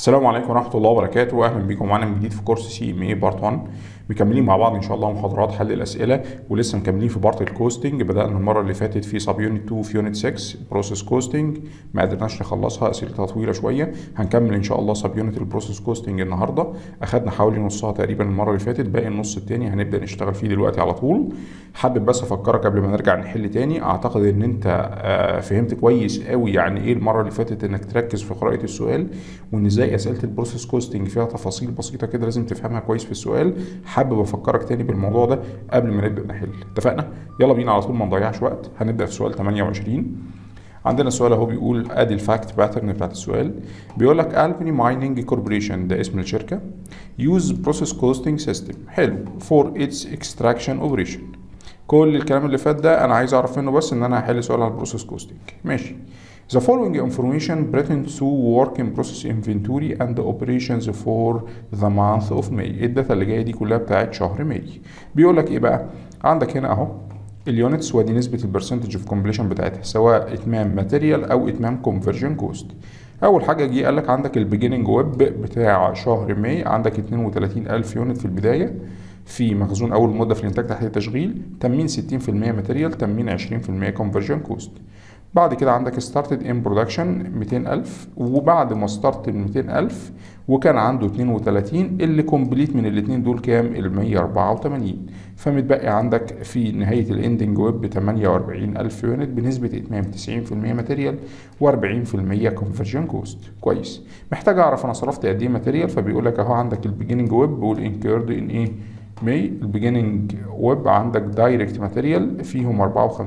السلام عليكم ورحمة الله وبركاته أهلا بيكم معانا من جديد في كورس سي ام اي بارت 1 مكملين مع بعض إن شاء الله محاضرات حل الأسئلة ولسه مكملين في بارت الكوستنج بدأنا المرة اللي فاتت في سب يونت 2 في يونت 6 بروسيس كوستنج ما قدرناش نخلصها أسئلتها طويلة شوية هنكمل إن شاء الله سب يونت البروسيس كوستنج النهاردة أخدنا حوالي نصها تقريبا المرة اللي فاتت باقي النص التاني هنبدأ نشتغل فيه دلوقتي على طول حابب بس أفكرك قبل ما نرجع نحل تاني أعتقد إن أنت آه، فهمت كويس قوي يعني إيه المرة اللي فاتت إنك تركز في قراءة السؤال وإن إزاي أسئلة البروسيس كوستنج فيها تفاصيل بسيطة كده لازم تفهمها كويس في السؤال حابب أفكرك تاني بالموضوع ده قبل ما نبدأ نحل اتفقنا يلا بينا على طول ما نضيعش وقت هنبدأ في سؤال 28 عندنا سؤال اهو بيقول ادي الفاكت باترن بتاعت السؤال بيقول لك البني مايننج كوربوريشن ده اسم الشركه يوز بروسيس كوستنج سيستم حلو فور اتس اكستراكشن اوبريشن كل الكلام اللي فات ده انا عايز اعرف منه بس ان انا هحل سؤال على البروسيس كوستنج ماشي The following information pertains to work in process inventory and the operations for the month of May. الداتا اللي جايه دي كلها بتاعت شهر ماي. بيقول لك ايه بقى؟ عندك هنا اهو اليونتس ودي نسبة البرسنتج اوف كومبليشن بتاعتها سواء اتمام ماتيريال او اتمام كونفرجن كوست. اول حاجة جه قال لك عندك البيجيننج ويب بتاع شهر ماي عندك 32000 يونت في البداية في مخزون اول مدة في الانتاج تحت التشغيل تمين 60% ماتيريال تمين 20% كونفرجن كوست. بعد كده عندك ستارتد ان برودكشن 200000 وبعد ما ستارت ال 200000 وكان عنده 32 اللي كومبليت من الاثنين دول كام ال 184 فمتبقي عندك في نهايه الاندنج ويب 48000 يونت بنسبه اتمام 90% ماتيريال و40% كونفرجن كوست كويس محتاج اعرف انا صرفت قد ايه ماتيريال فبيقول لك اهو عندك البيجيننج ويب والانكيرد ان ايه مي البيجيننج ويب عندك دايركت ماتيريال فيهم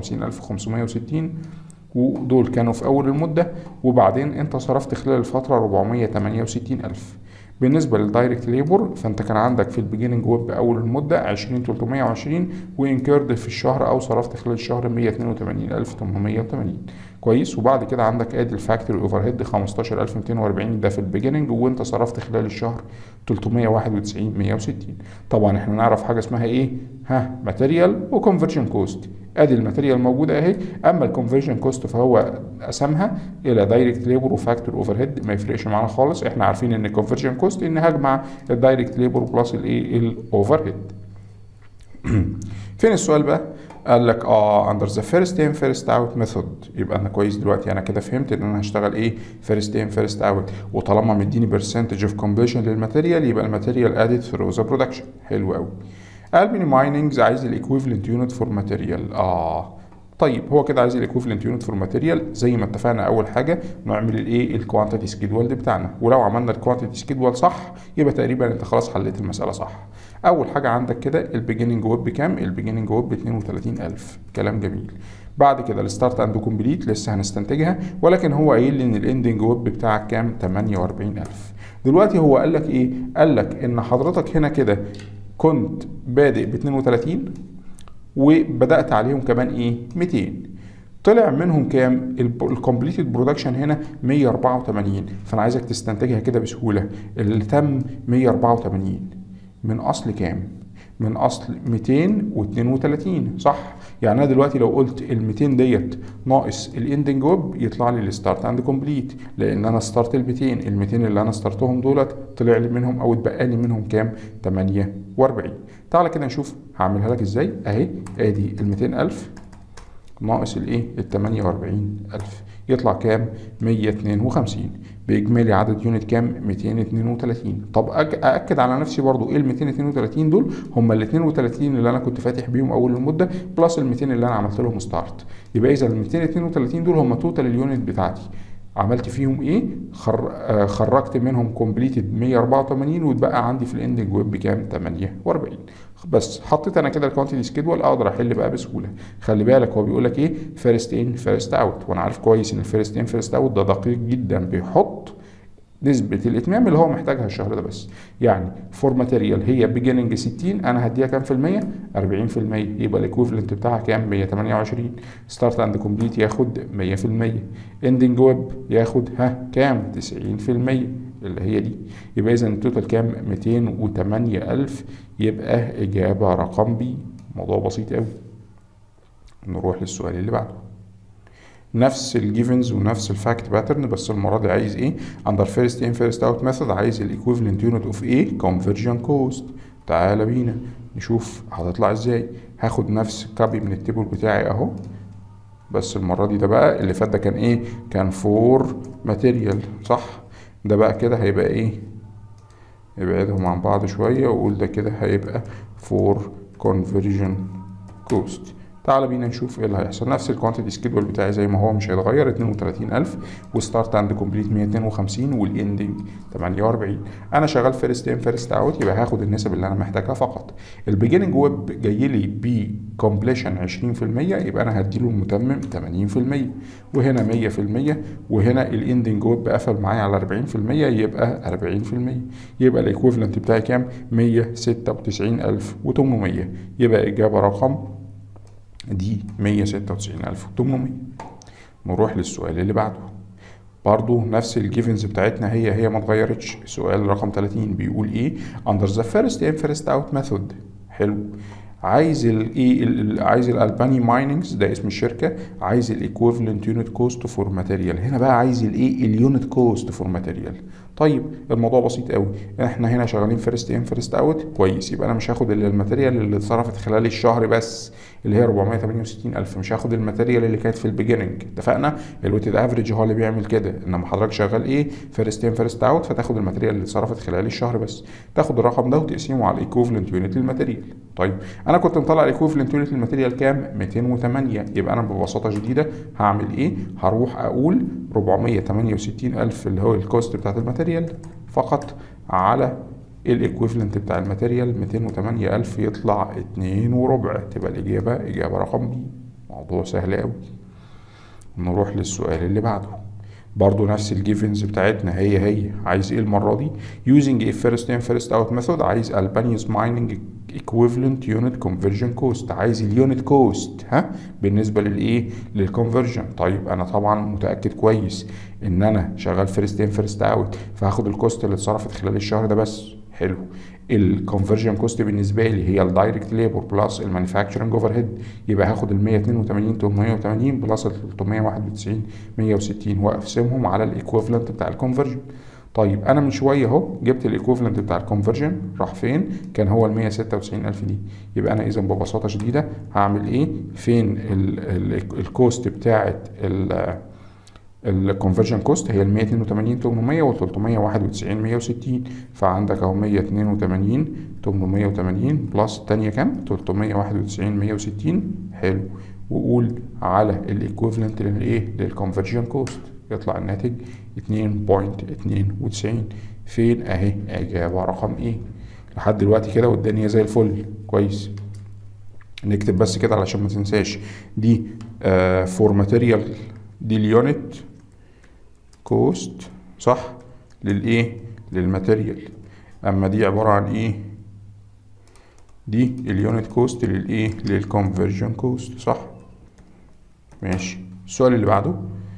54560 ودول كانوا في أول المدة وبعدين أنت صرفت خلال الفترة 468 ألف بالنسبة للدايركت ليبر فأنت كان عندك في البيجيننج ويب أول المدة 20320 وإنكيرد في الشهر أو صرفت خلال الشهر 182880 كويس وبعد كده عندك ادي الفاكتوري اوفر هيد 15240 ده في البيجيننج وانت صرفت خلال الشهر 391 160 طبعا احنا نعرف حاجه اسمها ايه ها ماتيريال وكونفرجن كوست ادي الماتيريال موجوده اهي اما الكونفرجن كوست فهو قسمها الى دايركت ليبر وفاكتور اوفر هيد ما يفرقش معانا خالص احنا عارفين ان الكونفرجن كوست ان هجمع الدايركت ليبر بلس الايه الاوفر هيد فين السؤال بقى قال لك اه اندر ذا فيرست ان فيرست اوت ميثود يبقى انا كويس دلوقتي انا كده فهمت ان انا هشتغل ايه فيرست ان فيرست اوت وطالما مديني برسنتج اوف كومبليشن للماتيريال يبقى الماتيريال ادد ثرو ذا برودكشن حلو قوي البني مايننجز عايز الايكويفالنت يونت فور ماتيريال اه طيب هو كده عايز الايكويفالنت يونت فور ماتيريال زي ما اتفقنا اول حاجه نعمل الايه الكوانتيتي سكيدول بتاعنا ولو عملنا الكوانتيتي سكيدول صح يبقى تقريبا انت خلاص حليت المساله صح اول حاجه عندك كده البيجيننج ويب بكام البيجيننج ويب ب 32000 كلام جميل بعد كده الستارت اند كومبليت لسه هنستنتجها ولكن هو قايل لي ان الاندنج ويب بتاعك كام 48000 دلوقتي هو قال لك ايه قال لك ان حضرتك هنا كده كنت بادئ ب 32 وبدات عليهم كمان ايه 200 طلع منهم كام الكومبليتد برودكشن هنا 184 فانا عايزك تستنتجها كده بسهوله اللي تم 184 من اصل كام من اصل 232 صح يعني انا دلوقتي لو قلت ال 200 ديت ناقص الاندنج ويب يطلع لي الستارت اند كومبليت لان انا ستارت ال 200 ال 200 اللي انا ستارتهم دولت طلع لي منهم او اتبقى لي منهم كام 48 تعالى كده نشوف هعملها لك ازاي اهي ادي ال 200000 ناقص الايه ال 48000 يطلع كام 152 باجمالي عدد يونت كام 232 طب ااكد على نفسي برضو ايه ال 232 دول هم ال 32 اللي انا كنت فاتح بيهم اول المده بلس ال 200 اللي انا عملت لهم ستارت يبقى اذا ال 232 دول هم توتال اليونت بتاعتي عملت فيهم ايه خر... آه خرجت منهم كومبليتد 184 واتبقى عندي في الاندنج ويب كام 48 بس حطيت انا كده الكوانتيتي سكيدول اقدر احل بقى بسهوله خلي بالك هو بيقول لك ايه فيرست ان فيرست اوت وانا عارف كويس ان الفيرست ان فيرست اوت ده دقيق جدا بيحط نسبة الإتمام اللي هو محتاجها الشهر ده بس يعني فور ماتيريال هي بيجيننج 60 أنا هديها كام في المية؟ 40 في المية يبقى الإيكويفلنت بتاعها كام؟ 128 ستارت أند كومبليت ياخد 100 في المية إندنج ويب ياخد ها كام؟ 90 في المية اللي هي دي يبقى إذا التوتال كام؟ 208 ألف يبقى إجابة رقم بي موضوع بسيط أوي نروح للسؤال اللي بعده نفس الجيفنز ونفس الفاكت باترن بس المره دي عايز ايه اندر فيرست ان فيرست اوت ميثود عايز الايكويفالنت يونت اوف ايه كونفرجن كوست تعالى بينا نشوف هتطلع ازاي هاخد نفس كابي من التيبل بتاعي اهو بس المره دي ده بقى اللي فات ده كان ايه كان فور ماتيريال صح ده بقى كده هيبقى ايه ابعدهم عن بعض شويه وقول ده كده هيبقى فور conversion cost تعال بينا نشوف ايه اللي هيحصل نفس الكوانتيتي سكيدول بتاعي زي ما هو مش هيتغير 32000 وستارت عند كومبليت 252 والاندنج 48 انا شغال فيرست ان فيرست اوت يبقى هاخد النسب اللي انا محتاجها فقط البيجننج ويب جاي لي بكومبليشن 20% يبقى انا هديله المتمم 80% وهنا 100% وهنا الاندنج ويب قفل معايا على 40% يبقى 40% يبقى الايكويفالنت بتاعي كام 196800 يبقى اجابه رقم دي 196800 نروح للسؤال اللي بعده برضو نفس الجيفنز بتاعتنا هي هي ما اتغيرتش سؤال رقم 30 بيقول ايه under the first in first out method حلو عايز الايه عايز الالباني مايننجز ده اسم الشركه عايز الايكويفالنت يونت كوست فور ماتيريال هنا بقى عايز الايه اليونت كوست فور ماتيريال طيب الموضوع بسيط قوي احنا هنا شغالين فيرست ان فيرست اوت كويس يبقى انا مش هاخد الا الماتيريال اللي اتصرفت خلال الشهر بس اللي هي 468 الف مش هاخد الماتيريال اللي كانت في البيجننج اتفقنا الويتد افريج هو اللي بيعمل كده انما حضرتك شغال ايه فيرست ان فيرست اوت فتاخد الماتيريال اللي اتصرفت خلال الشهر بس تاخد الرقم ده وتقسمه على الايكوفلنت يونت للماتيريال طيب انا كنت مطلع الايكوفلنت يونت للماتيريال كام 208 يبقى انا ببساطه شديده هعمل ايه هروح اقول 468 الف اللي هو الكوست بتاعت الماتيريال فقط على الايكويفالنت بتاع الماتيريال 208 ألف يطلع اتنين وربع تبقى الإجابة إجابة رقم بي موضوع سهل أوي نروح للسؤال اللي بعده برضو نفس الجيفنز بتاعتنا هي هي عايز ايه المرة دي using a first in first out method عايز Albania's mining equivalent unit conversion cost عايز اليونت كوست ها بالنسبة للايه للكونفرجن طيب انا طبعا متأكد كويس ان انا شغال فيرست ان فيرست اوت فهاخد الكوست اللي اتصرفت خلال الشهر ده بس حلو الكونفرجن كوست بالنسبه لي هي الدايركت ليبر بلس المانيفاكتشرنج اوفر هيد يبقى هاخد ال 182 880 بلس ال 391 160 واقسمهم على الايكويفالنت بتاع الكونفرجن طيب انا من شويه اهو جبت الايكويفالنت بتاع الكونفرجن راح فين كان هو ال 196000 دي يبقى انا اذا ببساطه شديده هعمل ايه فين الكوست بتاعه الكونفرجن كوست هي ال 182 800 وال 391 160 فعندك اهو 182 880 بلس الثانيه كام 391 160 حلو وقول على الايكويفالنت للايه للكونفرجن كوست يطلع الناتج 2.92 فين اهي اجابه رقم ايه لحد دلوقتي كده والدنيا زي الفل كويس نكتب بس كده علشان ما تنساش دي آه فور ماتيريال دي اليونت كوست صح للايه للماتيريال اما دي عباره عن ايه دي اليونت كوست للايه للكونفرجن كوست صح ماشي السؤال اللي بعده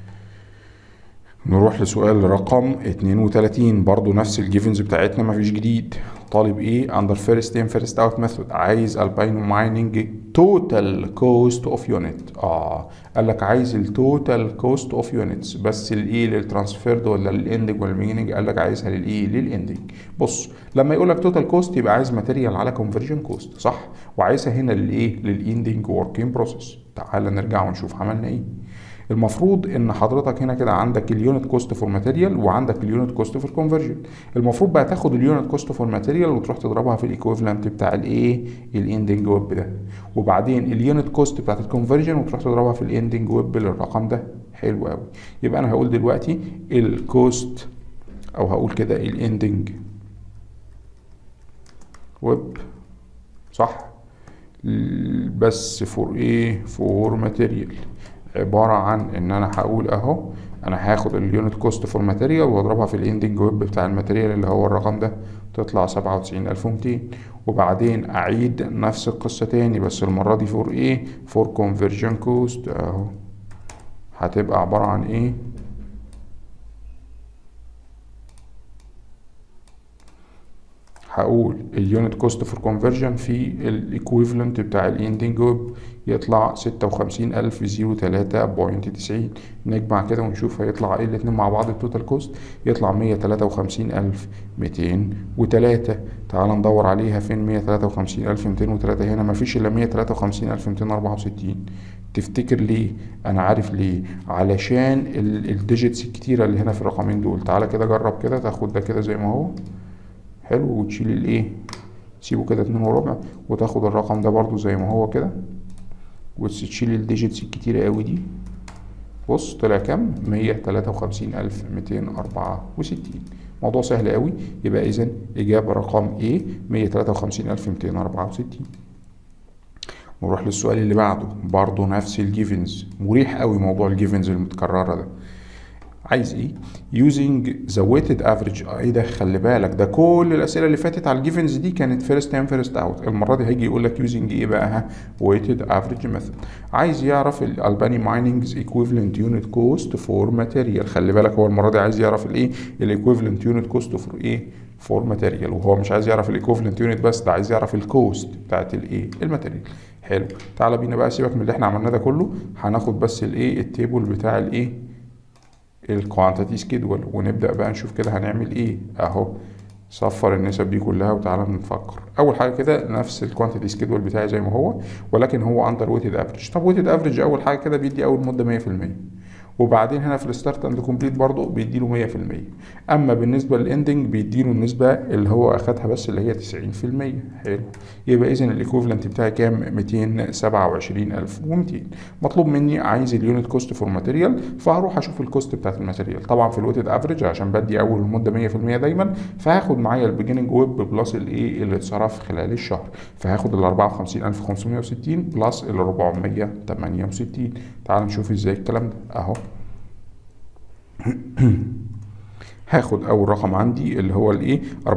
نروح لسؤال رقم 32 برضو نفس الجيفنز بتاعتنا مفيش جديد طالب ايه under first in first out method عايز الباينو مايننج total cost of unit اه قال لك عايز التوتال كوست اوف يونتس بس الايه للترانسفيرد ولا للاندنج ولا الميننج قال لك عايزها للايه للاندنج بص لما يقول لك توتال كوست يبقى عايز ماتيريال على كونفرجن كوست صح وعايزها هنا للايه للاندنج وركينج بروسيس تعال نرجع ونشوف عملنا ايه المفروض ان حضرتك هنا كده عندك اليونت كوست فور ماتيريال وعندك اليونت كوست فور كونفرجن المفروض بقى تاخد اليونت كوست فور ماتيريال وتروح تضربها في الايكويفالنت بتاع الايه الاندنج ويب ده وبعدين اليونت كوست بتاعت الكونفرجن وتروح تضربها في الاندنج ويب للرقم ده حلو قوي يبقى انا هقول دلوقتي الكوست او هقول كده الاندنج ويب صح بس فور ايه فور ماتيريال عباره عن ان انا هقول اهو انا هاخد اليونت كوست فور ماتيريال واضربها في الاندنج ويب بتاع الماتيريال اللي هو الرقم ده تطلع سبعة وتسعين ألف ومتين وبعدين أعيد نفس القصة تاني بس المرة دي فور إيه فور كونفرجن كوست أهو هتبقى عبارة عن إيه هقول اليونت كوست فور كونفرجن في الايكويفالنت بتاع الاندنج ويب يطلع ستة وخمسين ألف زيرو تلاتة بوينت تسعين نجمع كده ونشوف هيطلع ايه الاتنين مع بعض التوتال كوست يطلع مية تلاتة وخمسين ألف ميتين وتلاتة تعال ندور عليها فين مية تلاتة وخمسين ألف ميتين وتلاتة هنا مفيش إلا مية تلاتة وخمسين ألف ميتين أربعة وستين تفتكر ليه انا عارف ليه علشان الديجيتس الكتيرة اللي هنا في الرقمين دول تعالى كده جرب كده تاخد ده كده زي ما هو حلو وتشيل الايه تسيبه كده اتنين وربع وتاخد الرقم ده برضو زي ما هو كده وتشيل الديجيتس الكتيرة قوي دي بص طلع كام مية تلاتة وخمسين ألف ميتين أربعة وستين موضوع سهل قوي يبقى إذا إجابة رقم A مية تلاتة وخمسين ألف ميتين أربعة وستين نروح للسؤال اللي بعده برضه نفس الجيفنز مريح قوي موضوع الجيفنز المتكررة ده عايز ايه using the weighted average ايه ده خلي بالك ده كل الاسئله اللي فاتت على الجيفنز دي كانت فيرست ان فيرست اوت المره دي هيجي يقول لك using ايه بقى ها weighted average method عايز يعرف الالباني مايننجز equivalent unit cost for material خلي بالك هو المره دي عايز يعرف الايه الايكويفالنت يونت كوست فور ايه فور ماتيريال وهو مش عايز يعرف الايكويفالنت يونت بس ده عايز يعرف الكوست بتاعت الايه الماتيريال حلو تعالى بينا بقى سيبك من اللي احنا عملناه ده كله هناخد بس الايه التيبل بتاع الايه الكوانتيتي سكيدول ونبدا بقى نشوف كده هنعمل ايه اهو صفر النسب دي كلها وتعالى نفكر اول حاجه كده نفس الكوانتيتي سكيدول بتاعي زي ما هو ولكن هو اندر ويتد افريج طب ويتد افريج اول حاجه كده بيدي اول مده 100% وبعدين هنا في الستارت اند كومبليت برضه بيديله 100% اما بالنسبه للاندنج بيديله النسبه اللي هو اخدها بس اللي هي 90% حلو يبقى اذا الايكوفلنت بتاعي كام 227200 مطلوب مني عايز اليونت كوست فور ماتيريال فهروح اشوف الكوست بتاعت الماتيريال طبعا في الويتد افريج عشان بدي اول المده 100% دايما فهاخد معايا البيجننج ويب بلس الايه اللي اتصرف خلال الشهر فهاخد ال 54560 بلس ال 468 تعال نشوف ازاي الكلام ده اهو هاخد اول رقم عندي اللي هو الايه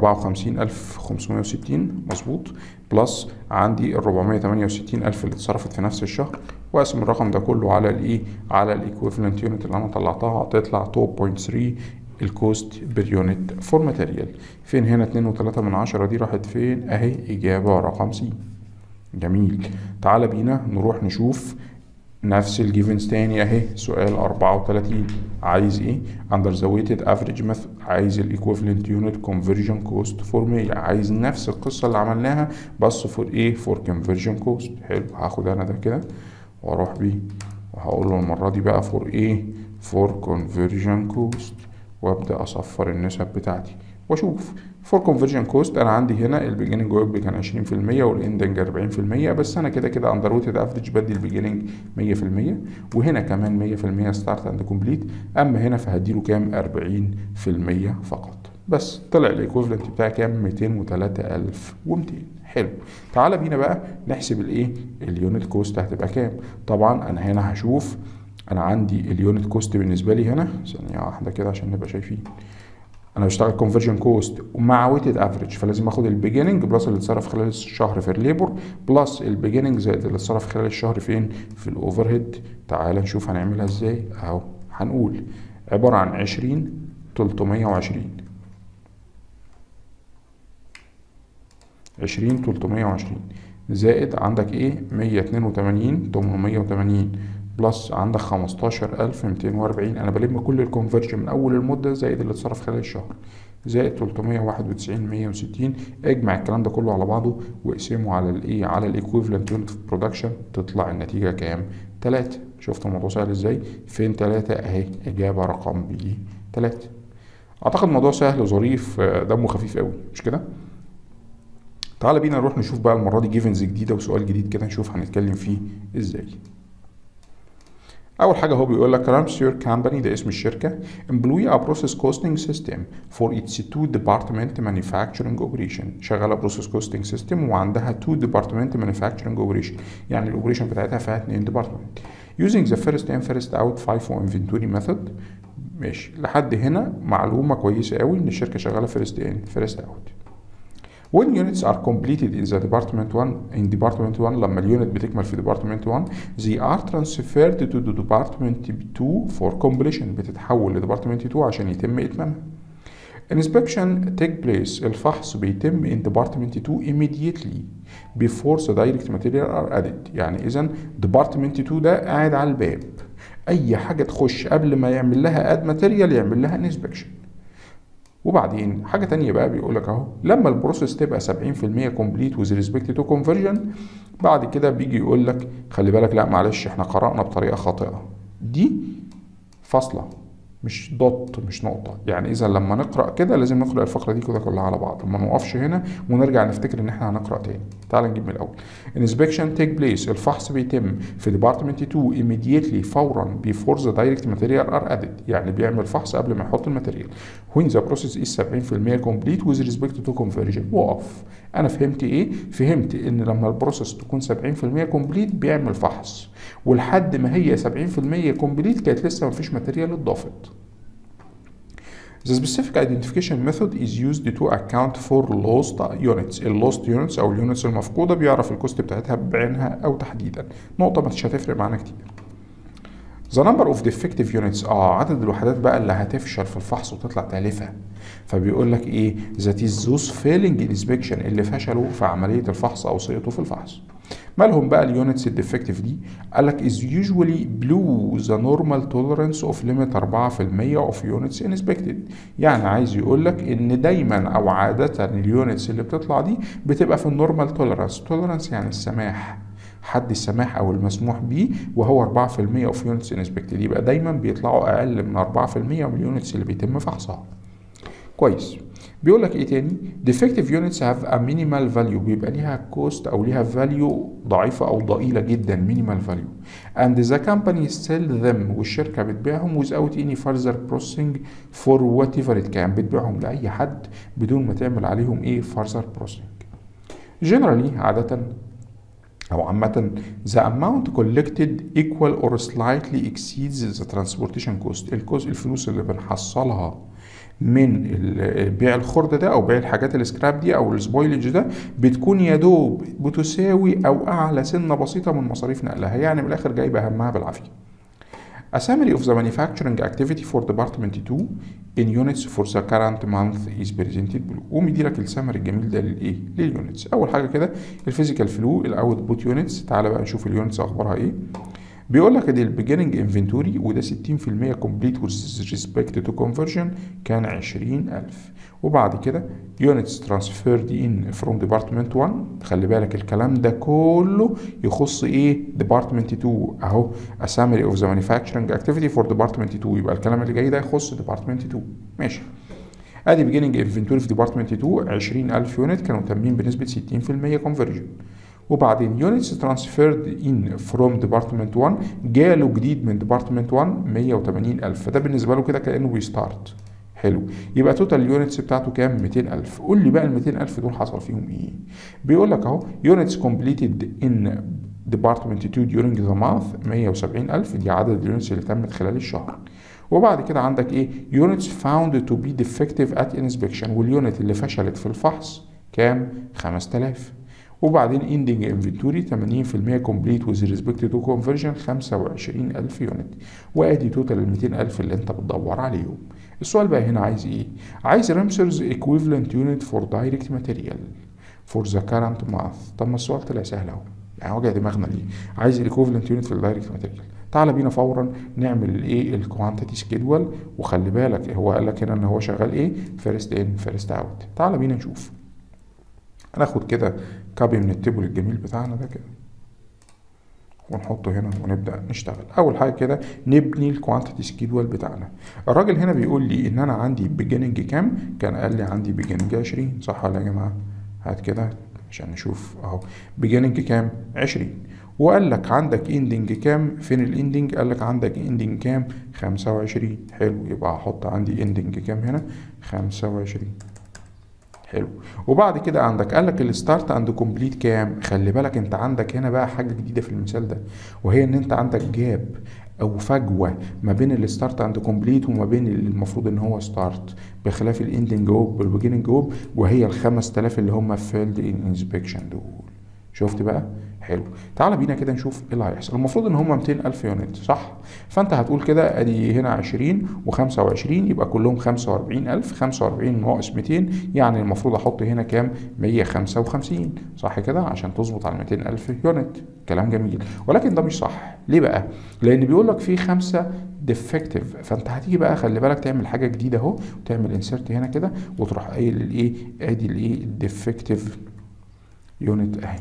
54560 مظبوط بلس عندي ال 468000 اللي اتصرفت في نفس الشهر واقسم الرقم ده كله على الايه على الايكويفالنت يونت اللي انا طلعتها هتطلع 2.3 الكوست بير يونت فور ماتيريال فين هنا 2.3 من عشرة دي راحت فين اهي اجابه رقم سي جميل تعالى بينا نروح نشوف نفس الجيفنز تاني اهي سؤال 34 عايز ايه under the weighted average method عايز الايكويفالنت يونت كونفرجن كوست فور 100 عايز نفس القصه اللي عملناها بس فور ايه فور كونفرجن كوست حلو هاخد انا ده كده واروح بيه وهقول له المره دي بقى فور ايه فور كونفرجن كوست وابدا اصفر النسب بتاعتي واشوف فور كونفرجن كوست انا عندي هنا البيجننج ويب كان 20% والاندنج 40% بس انا كده كده اندر ويتد افريج بدي البيجننج 100% وهنا كمان 100% ستارت اند كومبليت اما هنا فهديله كام 40% فقط بس طلع الايكوفلنت بتاعي كام 203200 حلو تعالى بينا بقى نحسب الايه اليونت كوست هتبقى كام طبعا انا هنا هشوف انا عندي اليونت كوست بالنسبه لي هنا ثانيه واحده كده عشان نبقى شايفين انا بشتغل كونفرجن كوست ومع ويتد افريج فلازم اخد البيجيننج بلس اللي اتصرف خلال الشهر في الليبر بلس البيجيننج زائد اللي اتصرف خلال الشهر فين في الاوفر هيد تعال نشوف هنعملها ازاي اهو هنقول عباره عن 20 320 20 320 زائد عندك ايه 182 880 بلس عندك 15240 انا بلم كل الكونفرجن من اول المده زائد اللي اتصرف خلال الشهر زائد 391 160 اجمع الكلام ده كله على بعضه واقسمه على الايه على الايكويفالنت يونت اوف برودكشن تطلع النتيجه كام 3 شفت الموضوع سهل ازاي فين 3 اهي اجابه رقم بي 3 اعتقد الموضوع سهل ظريف دمه خفيف قوي مش كده تعال بينا نروح نشوف بقى المره دي جيفنز جديده وسؤال جديد كده نشوف هنتكلم فيه ازاي اول حاجه هو بيقول لك رامسير كامباني ده اسم الشركه employ a process costing system for its two department manufacturing operation شغاله process costing system وعندها two department manufacturing operation يعني الاوبريشن بتاعتها فيها اتنين department using the first in first out FIFO inventory method ماشي لحد هنا معلومه كويسه قوي ان الشركه شغاله first in first out when units are completed in the department 1 in department 1 لما اليونت بتكمل في department 1 they are transferred to the department 2 for completion بتتحول ل department 2 عشان يتم اتمامها inspection take place الفحص بيتم in department 2 immediately before the direct material are added يعني اذا department 2 ده قاعد على الباب اي حاجه تخش قبل ما يعمل لها اد ماتيريال يعمل لها inspection وبعدين حاجة تانية بقى بيقول لك اهو لما البروسيس تبقى 70% كومبليت وذ ريسبكت تو كونفرجن بعد كده بيجي يقول لك خلي بالك لا معلش احنا قرأنا بطريقة خاطئة دي فاصلة مش دوت مش نقطة يعني إذا لما نقرأ كده لازم نقرأ الفقرة دي كده كلها على بعض ما نوقفش هنا ونرجع نفتكر إن إحنا هنقرأ تاني تعال نجيب من الأول inspection take place الفحص بيتم في department 2 immediately فورا before the direct material are added يعني بيعمل فحص قبل ما يحط الماتيريال when the process is 70% complete with respect to conversion وقف أنا فهمت إيه؟ فهمت إن لما البروسيس تكون 70% complete بيعمل فحص ولحد ما هي 70% complete كانت لسه مفيش ماتيريال اتضافت The specific identification method is used to account for lost units. ال lost units أو اليونتس المفقودة بيعرف الكوست بتاعتها بعينها أو تحديدا. نقطة مش هتفرق معانا كتير. The number of defective units اه عدد الوحدات بقى اللي هتفشل في الفحص وتطلع تالفة فبيقول لك ايه that is those failing inspection اللي فشلوا في عملية الفحص او سقطوا في الفحص مالهم بقى اليونتس الديفكتيف دي قال لك is usually below the normal tolerance of limit 4% of units inspected يعني عايز يقول لك ان دايما او عادة اليونتس اللي بتطلع دي بتبقى في النورمال توليرانس توليرانس يعني السماح حد السماح او المسموح به وهو 4% اوف يونتس انسبكتد يبقى دايما بيطلعوا اقل من 4% من اليونتس اللي بيتم فحصها كويس بيقول لك ايه تاني defective units have a minimal value بيبقى ليها كوست او ليها value ضعيفه او ضئيله جدا minimal value and the company sell them والشركه بتبيعهم without any further processing for whatever it can بتبيعهم لاي حد بدون ما تعمل عليهم ايه further processing generally عاده أو عامة the amount collected equal or slightly exceeds the transportation cost الكوست الفلوس اللي بنحصلها من بيع الخرد ده او بيع الحاجات السكراب دي او السبويلج ده بتكون يا دوب بتساوي او اعلى سنه بسيطه من مصاريف نقلها يعني من الاخر جايبه همها بالعافيه A summary of the manufacturing activity for department 2 in units for the current month is presented below ومدي لك السمري الجميل ده للايه؟ لليونتس اول حاجه كده الفيزيكال فلو الاوت بوت يونتس تعالى بقى نشوف اليونتس اخبارها ايه بيقول لك ادي البيجننج انفنتوري وده 60% كومبليت with respect to conversion كان 20000 وبعد كده units transferred in from department 1 خلي بالك الكلام ده كله يخص ايه department 2 اهو a summary of the manufacturing activity for department 2 يبقى الكلام اللي جاي ده يخص department 2 ماشي ادي beginning inventory في department 2 20000 يونت كانوا تامين بنسبه 60% conversion وبعدين units transferred in from department 1 جاله جديد من department 1 180 ألف فده بالنسبة له كده كأنه بيستارت حلو يبقى توتال اليونتس بتاعته كام 200 ألف قول لي بقى ال 200 ألف دول حصل فيهم ايه بيقول لك اهو units completed in department 2 during the month 170 ألف دي عدد اليونتس اللي تمت خلال الشهر وبعد كده عندك ايه units found to be defective at inspection واليونت اللي فشلت في الفحص كام 5000 وبعدين اندنج انفنتوري 80% كومبليت وذ ريسبكت تو كونفرجن 25000 يونت وادي توتال ال 200000 اللي انت بتدور عليهم السؤال بقى هنا عايز ايه عايز رامسرز ايكويفالنت يونت فور دايركت ماتيريال فور ذا كارنت ماث طب ما السؤال طلع سهل اهو يعني وجع دماغنا ليه عايز الايكويفالنت يونت في الدايركت ماتيريال تعالى بينا فورا نعمل الايه الكوانتيتي سكيدول وخلي بالك هو قال لك هنا ان هو شغال ايه فيرست ان فيرست اوت تعالى بينا نشوف هناخد كده كابي من التيبل الجميل بتاعنا ده كده ونحطه هنا ونبدا نشتغل اول حاجه كده نبني الكوانتيتي سكيدول بتاعنا الراجل هنا بيقول لي ان انا عندي بيجيننج كام كان قال لي عندي بيجيننج 20 صح ولا يا جماعه هات كده عشان نشوف اهو بيجيننج كام 20 وقال لك عندك اندنج كام فين الاندنج قال لك عندك اندنج كام 25 حلو يبقى هحط عندي اندنج كام هنا 25 حلو وبعد كده عندك قال لك الستارت اند كومبليت كام خلي بالك انت عندك هنا بقى حاجه جديده في المثال ده وهي ان انت عندك جاب او فجوه ما بين الستارت اند كومبليت وما بين اللي المفروض ان هو ستارت بخلاف الاندنج جوب والبيجننج جوب وهي ال 5000 اللي هم فيلد ان انسبكشن دول شفت بقى حلو تعال بينا كده نشوف ايه اللي هيحصل المفروض ان هم 200000 يونت صح فانت هتقول كده ادي هنا 20 و25 يبقى كلهم 45000 45 ناقص 200 يعني المفروض احط هنا كام 155 صح كده عشان تظبط على 200000 يونت كلام جميل ولكن ده مش صح ليه بقى لان بيقول لك في خمسة ديفكتيف فانت هتيجي بقى خلي بالك تعمل حاجه جديده اهو وتعمل انسرت هنا كده وتروح قايل الايه ادي الايه الديفكتيف يونت اهي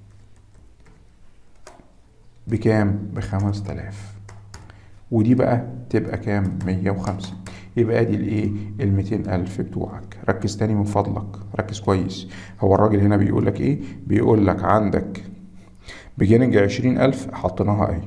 بكام ب 5000 ودي بقى تبقى كام 150 يبقى ادي الايه ال 200000 بتوعك ركز تاني من فضلك ركز كويس هو الراجل هنا بيقول لك ايه بيقول لك عندك بيجيننج 20000 حطيناها اهي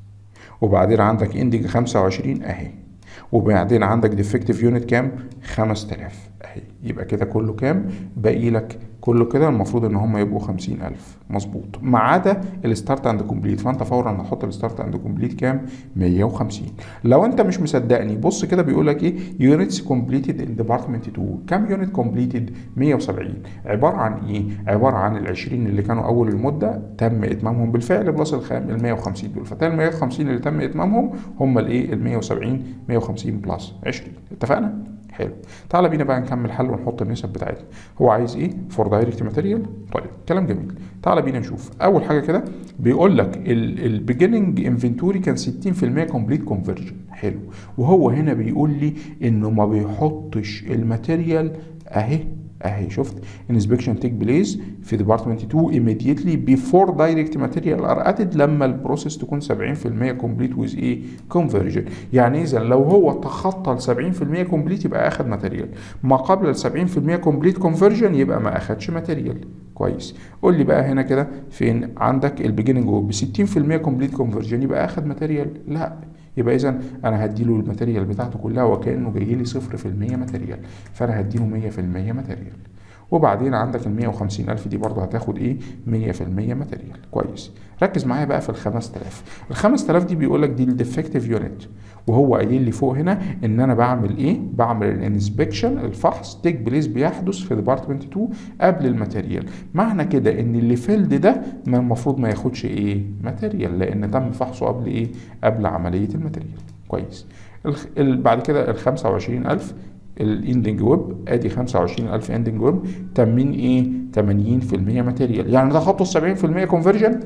وبعدين عندك اندنج 25 اهي وبعدين عندك ديفكتيف يونت كام 5000 اهي يبقى كده كله كام باقي لك كله كده المفروض ان هم يبقوا 50000 مظبوط ما عدا الستارت اند كومبليت فانت فورا هتحط الستارت اند كومبليت كام 150 لو انت مش مصدقني بص كده بيقول لك ايه يونتس كومبليتد ان ديبارتمنت 2 كام يونت كومبليتد 170 عباره عن ايه عباره عن ال 20 اللي كانوا اول المده تم اتمامهم بالفعل بلس ال 150 دول فتالي ال 150 اللي تم اتمامهم هم الايه ال 170 150 بلس 20 اتفقنا حلو تعالى بينا بقى نكمل حل ونحط النسب بتاعتنا هو عايز ايه فور دايركت ماتيريال طيب كلام جميل تعالى بينا نشوف اول حاجه كده بيقول لك البيجننج انفنتوري كان 60% كومبليت كونفرجن حلو وهو هنا بيقول لي انه ما بيحطش الماتيريال اهي اهي شفت انسبكشن تيك بليز في ديبارتمنت 2 immediately before direct material are added لما البروسيس تكون 70% كومبليت ويز ايه كونفرجن يعني اذا لو هو تخطى ال 70% كومبليت يبقى اخد ماتيريال ما قبل ال 70% كومبليت كونفرجن يبقى ما اخدش ماتيريال كويس قول لي بقى هنا كده فين عندك البيجننج ب 60% كومبليت كونفرجن يبقى اخد ماتيريال لا يبقى اذا انا هديله الماتيريال بتاعته كلها وكانه جاي لي 0% ماتيريال فانا هديله 100% ماتيريال وبعدين عندك ال 150 ألف دي برضه هتاخد إيه 100% ماتيريال كويس ركز معايا بقى في ال 5000 ال 5000 دي بيقول لك دي الديفكتيف يونت وهو قايل لي فوق هنا ان انا بعمل ايه بعمل الانسبكشن الفحص تيك بليس بيحدث في ديبارتمنت 2 قبل الماتيريال معنى كده ان اللي فيلد ده ما المفروض ما ياخدش ايه ماتيريال لان تم فحصه قبل ايه قبل عمليه الماتيريال كويس بعد كده ال 25000 الاندنج ويب ادي 25000 اندنج ويب تامين ايه 80% ماتيريال يعني ده خطوا 70% كونفرجن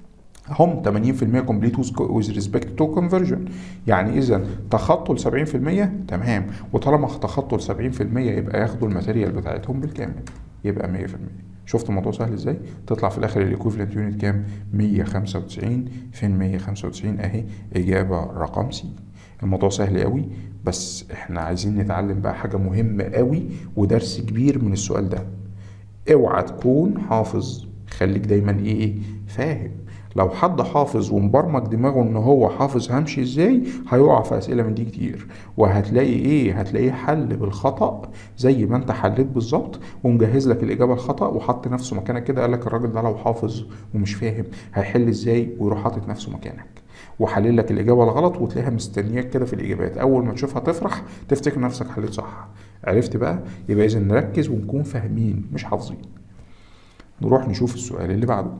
هم 80% كومبليت ويز ريسبكت تو كونفرجن يعني اذا تخطوا ال 70% تمام وطالما تخطوا ال 70% يبقى ياخدوا الماتيريال بتاعتهم بالكامل يبقى 100% شفت الموضوع سهل ازاي تطلع في الاخر الايكوفلنت يونت كام 195 فين 195 اهي اجابه رقم سي الموضوع سهل قوي بس احنا عايزين نتعلم بقى حاجه مهمه قوي ودرس كبير من السؤال ده اوعى تكون حافظ خليك دايما ايه فاهم لو حد حافظ ومبرمج دماغه ان هو حافظ همشي ازاي هيقع في اسئله من دي كتير وهتلاقي ايه هتلاقيه حل بالخطا زي ما انت حليت بالظبط ومجهز لك الاجابه الخطا وحط نفسه مكانك كده قال لك الراجل ده لو حافظ ومش فاهم هيحل ازاي ويروح حاطط نفسه مكانك وحلل لك الاجابه الغلط وتلاقيها مستنياك كده في الاجابات اول ما تشوفها تفرح تفتكر نفسك حليت صح عرفت بقى يبقى اذا نركز ونكون فاهمين مش حافظين نروح نشوف السؤال اللي بعده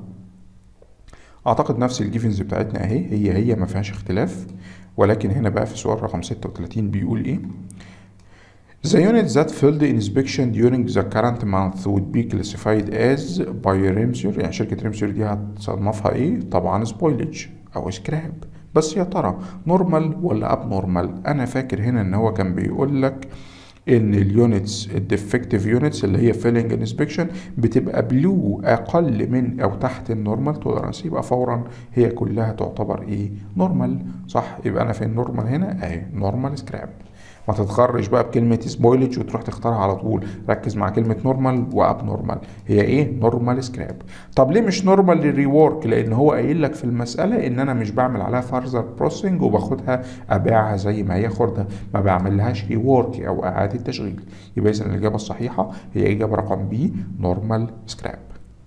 اعتقد نفس الجيفنز بتاعتنا اهي هي هي ما فيهاش اختلاف ولكن هنا بقى في سؤال رقم 36 بيقول ايه The unit that failed inspection during the current month would be classified as by Remsur يعني شركة ريمسور دي هتصنفها ايه؟ طبعا spoilage أو سكراب بس يا ترى نورمال ولا اب نورمال؟ أنا فاكر هنا إن هو كان بيقول لك ان اليونتس الديفكتيف يونتس اللي هي فيلنج انسبكشن بتبقى بلو اقل من او تحت النورمال تولرانس يبقى فورا هي كلها تعتبر ايه نورمال صح يبقى انا فين نورمال هنا اهي نورمال سكراب ما تتخرج بقى بكلمة سبويلج وتروح تختارها على طول ركز مع كلمة نورمال واب نورمال هي ايه نورمال سكراب طب ليه مش نورمال للريورك لان هو قايل لك في المسألة ان انا مش بعمل عليها فارزر بروسنج وباخدها ابيعها زي ما هي خردة ما بعمل لهاش ريورك او اعادة تشغيل يبقى اذا الاجابة الصحيحة هي اجابة رقم بي نورمال سكراب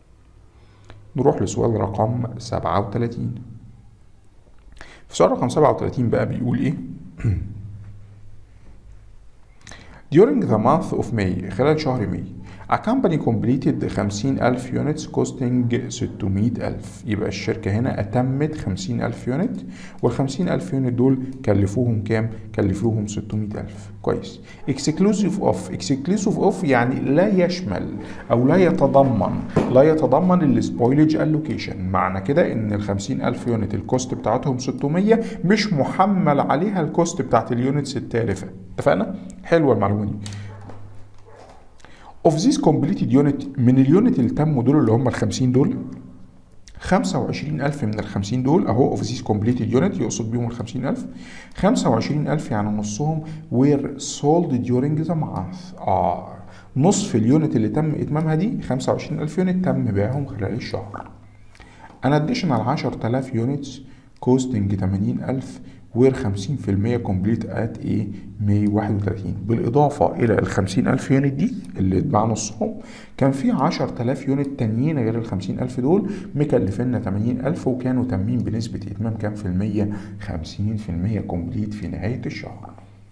نروح لسؤال رقم 37 في سؤال رقم 37 بقى بيقول ايه During the month of May خلال شهر ماي A company completed 50000 units costing 600000 يبقى الشركة هنا أتمت 50000 يونت وال 50000 يونت دول كلفوهم كام؟ كلفوهم 600000 كويس exclusive of exclusive of يعني لا يشمل أو لا يتضمن لا يتضمن السبويلج الوكيشن معنى كده إن ال 50000 يونت الكوست بتاعتهم 600 مش محمل عليها الكوست بتاعت اليونتس التالفة اتفقنا؟ حلوة المعلومة دي of this completed unit من اليونت اللي تموا دول اللي هم ال 50 دول 25000 من ال 50 دول اهو of this completed unit يقصد بيهم ال 50000 25000 يعني نصهم were sold during the month اه نصف اليونت اللي تم اتمامها دي 25000 يونت تم بيعهم خلال الشهر an additional 10000 units costing 80000 وير 50% كومبليت ات ايه 131 بالاضافه الى ال 50000 يونت دي اللي اتباع نصهم كان في 10000 يونت تانيين غير ال 50000 دول مكلفيننا 80000 وكانوا تامين بنسبه اتمام كام في الميه 50% كومبليت في نهايه الشهر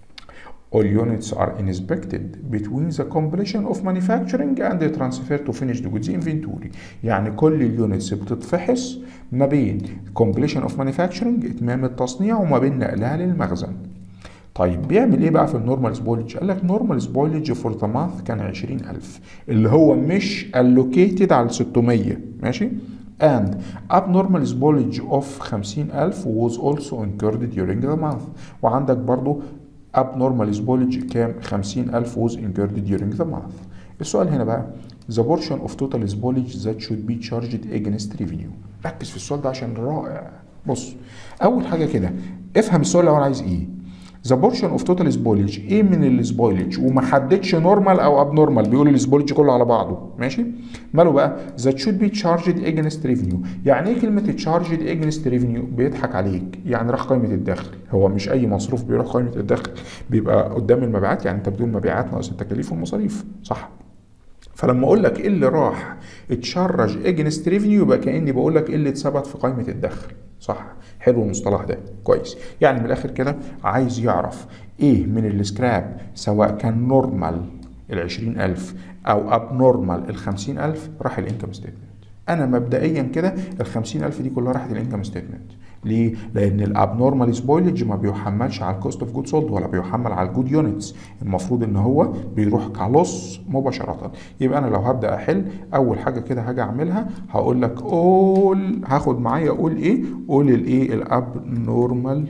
All units are inspected between the completion of manufacturing and the transfer to finished goods inventory. يعني كل اليونتس بتتفحص ما بين completion of manufacturing اتمام التصنيع وما بين نقلها للمخزن. طيب بيعمل ايه بقى في النورمال سبويلج؟ قال لك نورمال سبويلج فور ذا مانث كان 20000 اللي هو مش allocated على 600 ماشي؟ and abnormal spoilage of 50000 was also incurred during the month وعندك برضو abnormal spoilage كام 50000 was incurred during the month السؤال هنا بقى the portion of total spoilage that should be charged against revenue ركز في السؤال ده عشان رائع بص اول حاجه كده افهم السؤال الاول عايز ايه ذا بورشن اوف توتال سبويلج ايه من السبويلج وما حددش نورمال او اب نورمال بيقول السبويلج كله على بعضه ماشي ماله بقى ذات شود بي تشارجد اجينست ريفينيو يعني ايه كلمه تشارجد اجينست ريفينيو بيضحك عليك يعني راح قائمه الدخل هو مش اي مصروف بيروح قائمه الدخل بيبقى قدام المبيعات يعني انت بتقول مبيعات ناقص التكاليف والمصاريف صح فلما اقول لك ايه اللي راح اتشرج اجنست ريفينيو يبقى كاني بقول لك ايه اللي اتثبت في قائمه الدخل صح حلو المصطلح ده كويس يعني من الاخر كده عايز يعرف ايه من السكراب سواء كان نورمال ال 20000 او اب نورمال ال 50000 راح الانكم ستيتمنت انا مبدئيا كده ال 50000 دي كلها راحت الانكم ستيتمنت ليه؟ لان الابنورمال سبويلج ما بيحملش على الكوست اوف جود سولد ولا بيحمل على الجود يونتس المفروض ان هو بيروح كلص مباشره يبقى انا لو هبدا احل اول حاجه كده هاجي اعملها هقول لك اول هاخد معايا اقول ايه؟ قول الايه؟ الابنورمال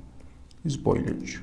سبويلج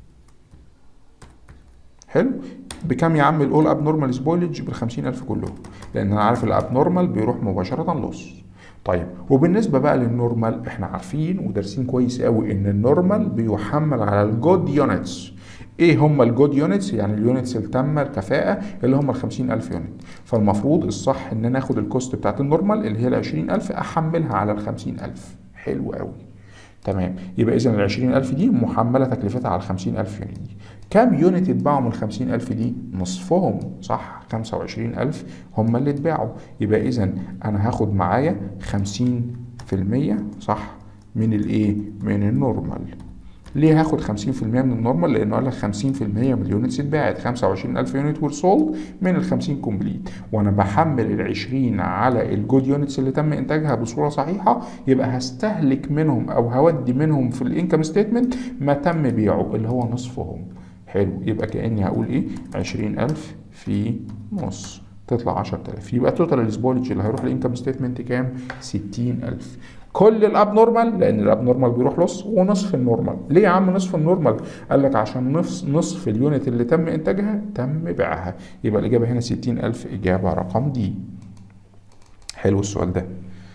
حلو بكام يا عم الاول اب نورمال سبويلج بال 50000 كلهم لان انا عارف الاب نورمال بيروح مباشره لص طيب وبالنسبه بقى للنورمال احنا عارفين ودارسين كويس قوي ان النورمال بيحمل على الجود يونتس ايه هم الجود يونتس يعني اليونتس اللي تم الكفاءه اللي هم ال 50000 يونت فالمفروض الصح ان انا اخد الكوست بتاعت النورمال اللي هي ال 20000 احملها على ال 50000 حلو قوي تمام يبقى اذا ال 20000 دي محمله تكلفتها على ال 50000 يونت دي كام يونت اتباعوا من ال 50000 دي نصفهم صح 25000 هم اللي اتباعوا يبقى اذا انا هاخد معايا 50% صح من الايه من النورمال ليه هاخد 50% من النورمال لانه قال لك 50% من اليونتس اتباعت 25000 يونت ور سولد من ال 50 كومبليت وانا بحمل ال 20 على الجود يونتس اللي تم انتاجها بصوره صحيحه يبقى هستهلك منهم او هودي منهم في الانكم ستيتمنت ما تم بيعه اللي هو نصفهم حلو يبقى كاني هقول ايه 20000 في نص تطلع 10000 يبقى توتال السبولج اللي هيروح الانكم ستيتمنت كام 60000 كل الاب نورمال لان الاب نورمال بيروح لص ونصف النورمال ليه يا عم نصف النورمال قال لك عشان نصف نصف اليونت اللي تم انتاجها تم بيعها يبقى الاجابه هنا 60000 اجابه رقم دي حلو السؤال ده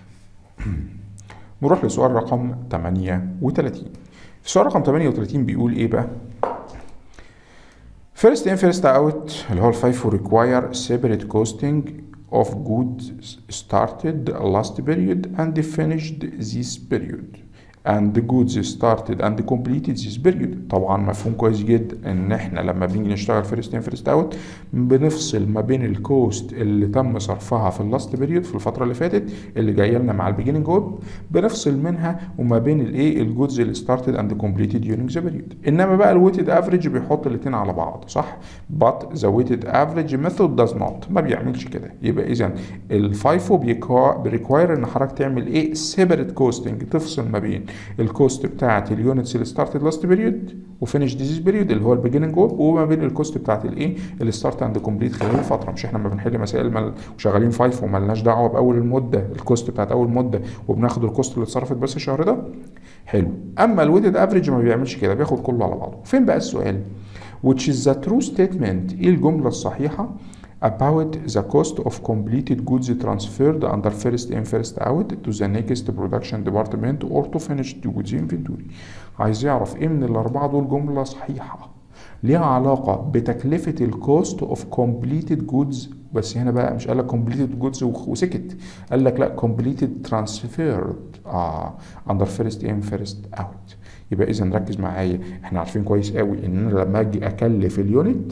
نروح لسؤال رقم 38 السؤال رقم 38 بيقول ايه بقى First in first out اللي هو الفايفو require separate costing of goods started last period and finished this period and the goods started and completed this period طبعا مفهوم كويس جدا ان احنا لما بنيجي نشتغل فيرست ان فيرست اوت بنفصل ما بين الكوست اللي تم صرفها في اللاست بيريود في الفتره اللي فاتت اللي جايه لنا مع البيجيننج ويب بنفصل منها وما بين الايه الجودز اللي started and completed during the period انما بقى الويتد افريج بيحط الاثنين على بعض صح but the weighted average method does not ما بيعملش كده يبقى اذا الفايفو بيريكواير ان حضرتك تعمل ايه سيبريت كوستنج تفصل ما بين الكوست بتاعت اليونتس اللي ستارتد لاست بيريود وفينش ديزيز بيريود اللي هو البيجيننج ويب وما بين الكوست بتاعت الايه اللي ستارت اند كومبليت خلال الفتره مش احنا لما بنحل مسائل مل... وشغالين فايف ومالناش دعوه باول المده الكوست بتاعت اول مده وبناخد الكوست اللي اتصرفت بس الشهر ده حلو اما الويتد افريج ما بيعملش كده بياخد كله على بعضه فين بقى السؤال which is the true statement ايه الجمله الصحيحه about the cost of completed goods transferred under first in first out to the next production department or to finished goods inventory عايز يعرف ايه من الاربعه دول جمله صحيحه ليها علاقه بتكلفه الكوست اوف completed goods بس هنا بقى مش قال لك completed goods وسكت قال لك لا completed transferred اه under first in first out يبقى اذا ركز معايا احنا عارفين كويس قوي ان انا لما اجي اكلف اليونت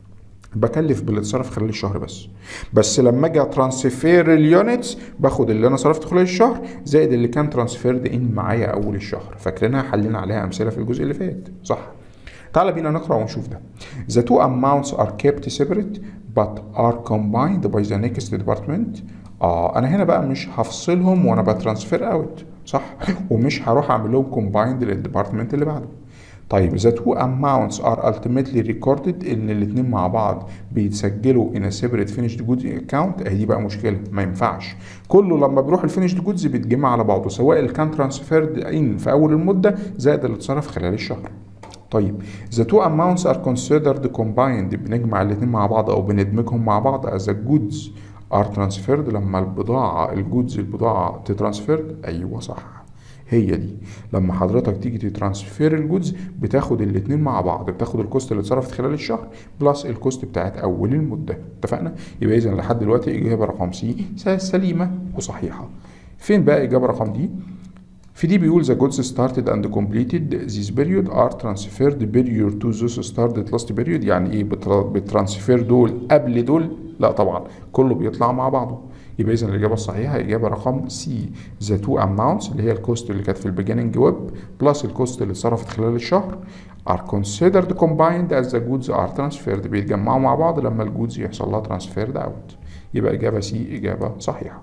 بكلف باللي اتصرف خلال الشهر بس بس لما اجي ترانسفير اليونتس باخد اللي انا صرفته خلال الشهر زائد اللي كان ترانسفيرد ان معايا اول الشهر فاكرينها حلينا عليها امثله في الجزء اللي فات صح تعال بينا نقرا ونشوف ده The two amounts are kept separate but are combined by the next department اه انا هنا بقى مش هفصلهم وانا بترانسفير اوت صح ومش هروح اعمل لهم كومبايند للديبارتمنت اللي بعده طيب the two amounts are ultimately recorded ان الاثنين مع بعض بيتسجلوا in a separate finished goods account اهي دي بقى مشكله ما ينفعش كله لما بيروح الفينيشد جودز بيتجمع على بعضه سواء اللي كان ترانسفيرد ان في اول المده زائد اللي اتصرف خلال الشهر طيب the two amounts are considered combined بنجمع الاثنين مع بعض او بندمجهم مع بعض as a goods are transferred لما البضاعه الجودز البضاعه تترانسفيرد ايوه صح هي دي لما حضرتك تيجي تترانسفير الجودز بتاخد الاثنين مع بعض بتاخد الكوست اللي اتصرفت خلال الشهر بلس الكوست بتاعت اول المده اتفقنا يبقى اذا لحد دلوقتي اجابه رقم سي سليمه وصحيحه فين بقى اجابه رقم دي في دي بيقول the goods started and completed this period are transferred period to those started last period يعني ايه بترانسفير دول قبل دول لا طبعا كله بيطلع مع بعضه يبقى اذا الاجابه الصحيحه اجابه رقم سي ذا تو اماونتس اللي هي الكوست اللي كانت في البيجيننج ويب بلس الكوست اللي اتصرفت خلال الشهر are considered combined as the goods are transferred بيتجمعوا مع بعض لما الجودز يحصل لها transferred out يبقى اجابه سي اجابه صحيحه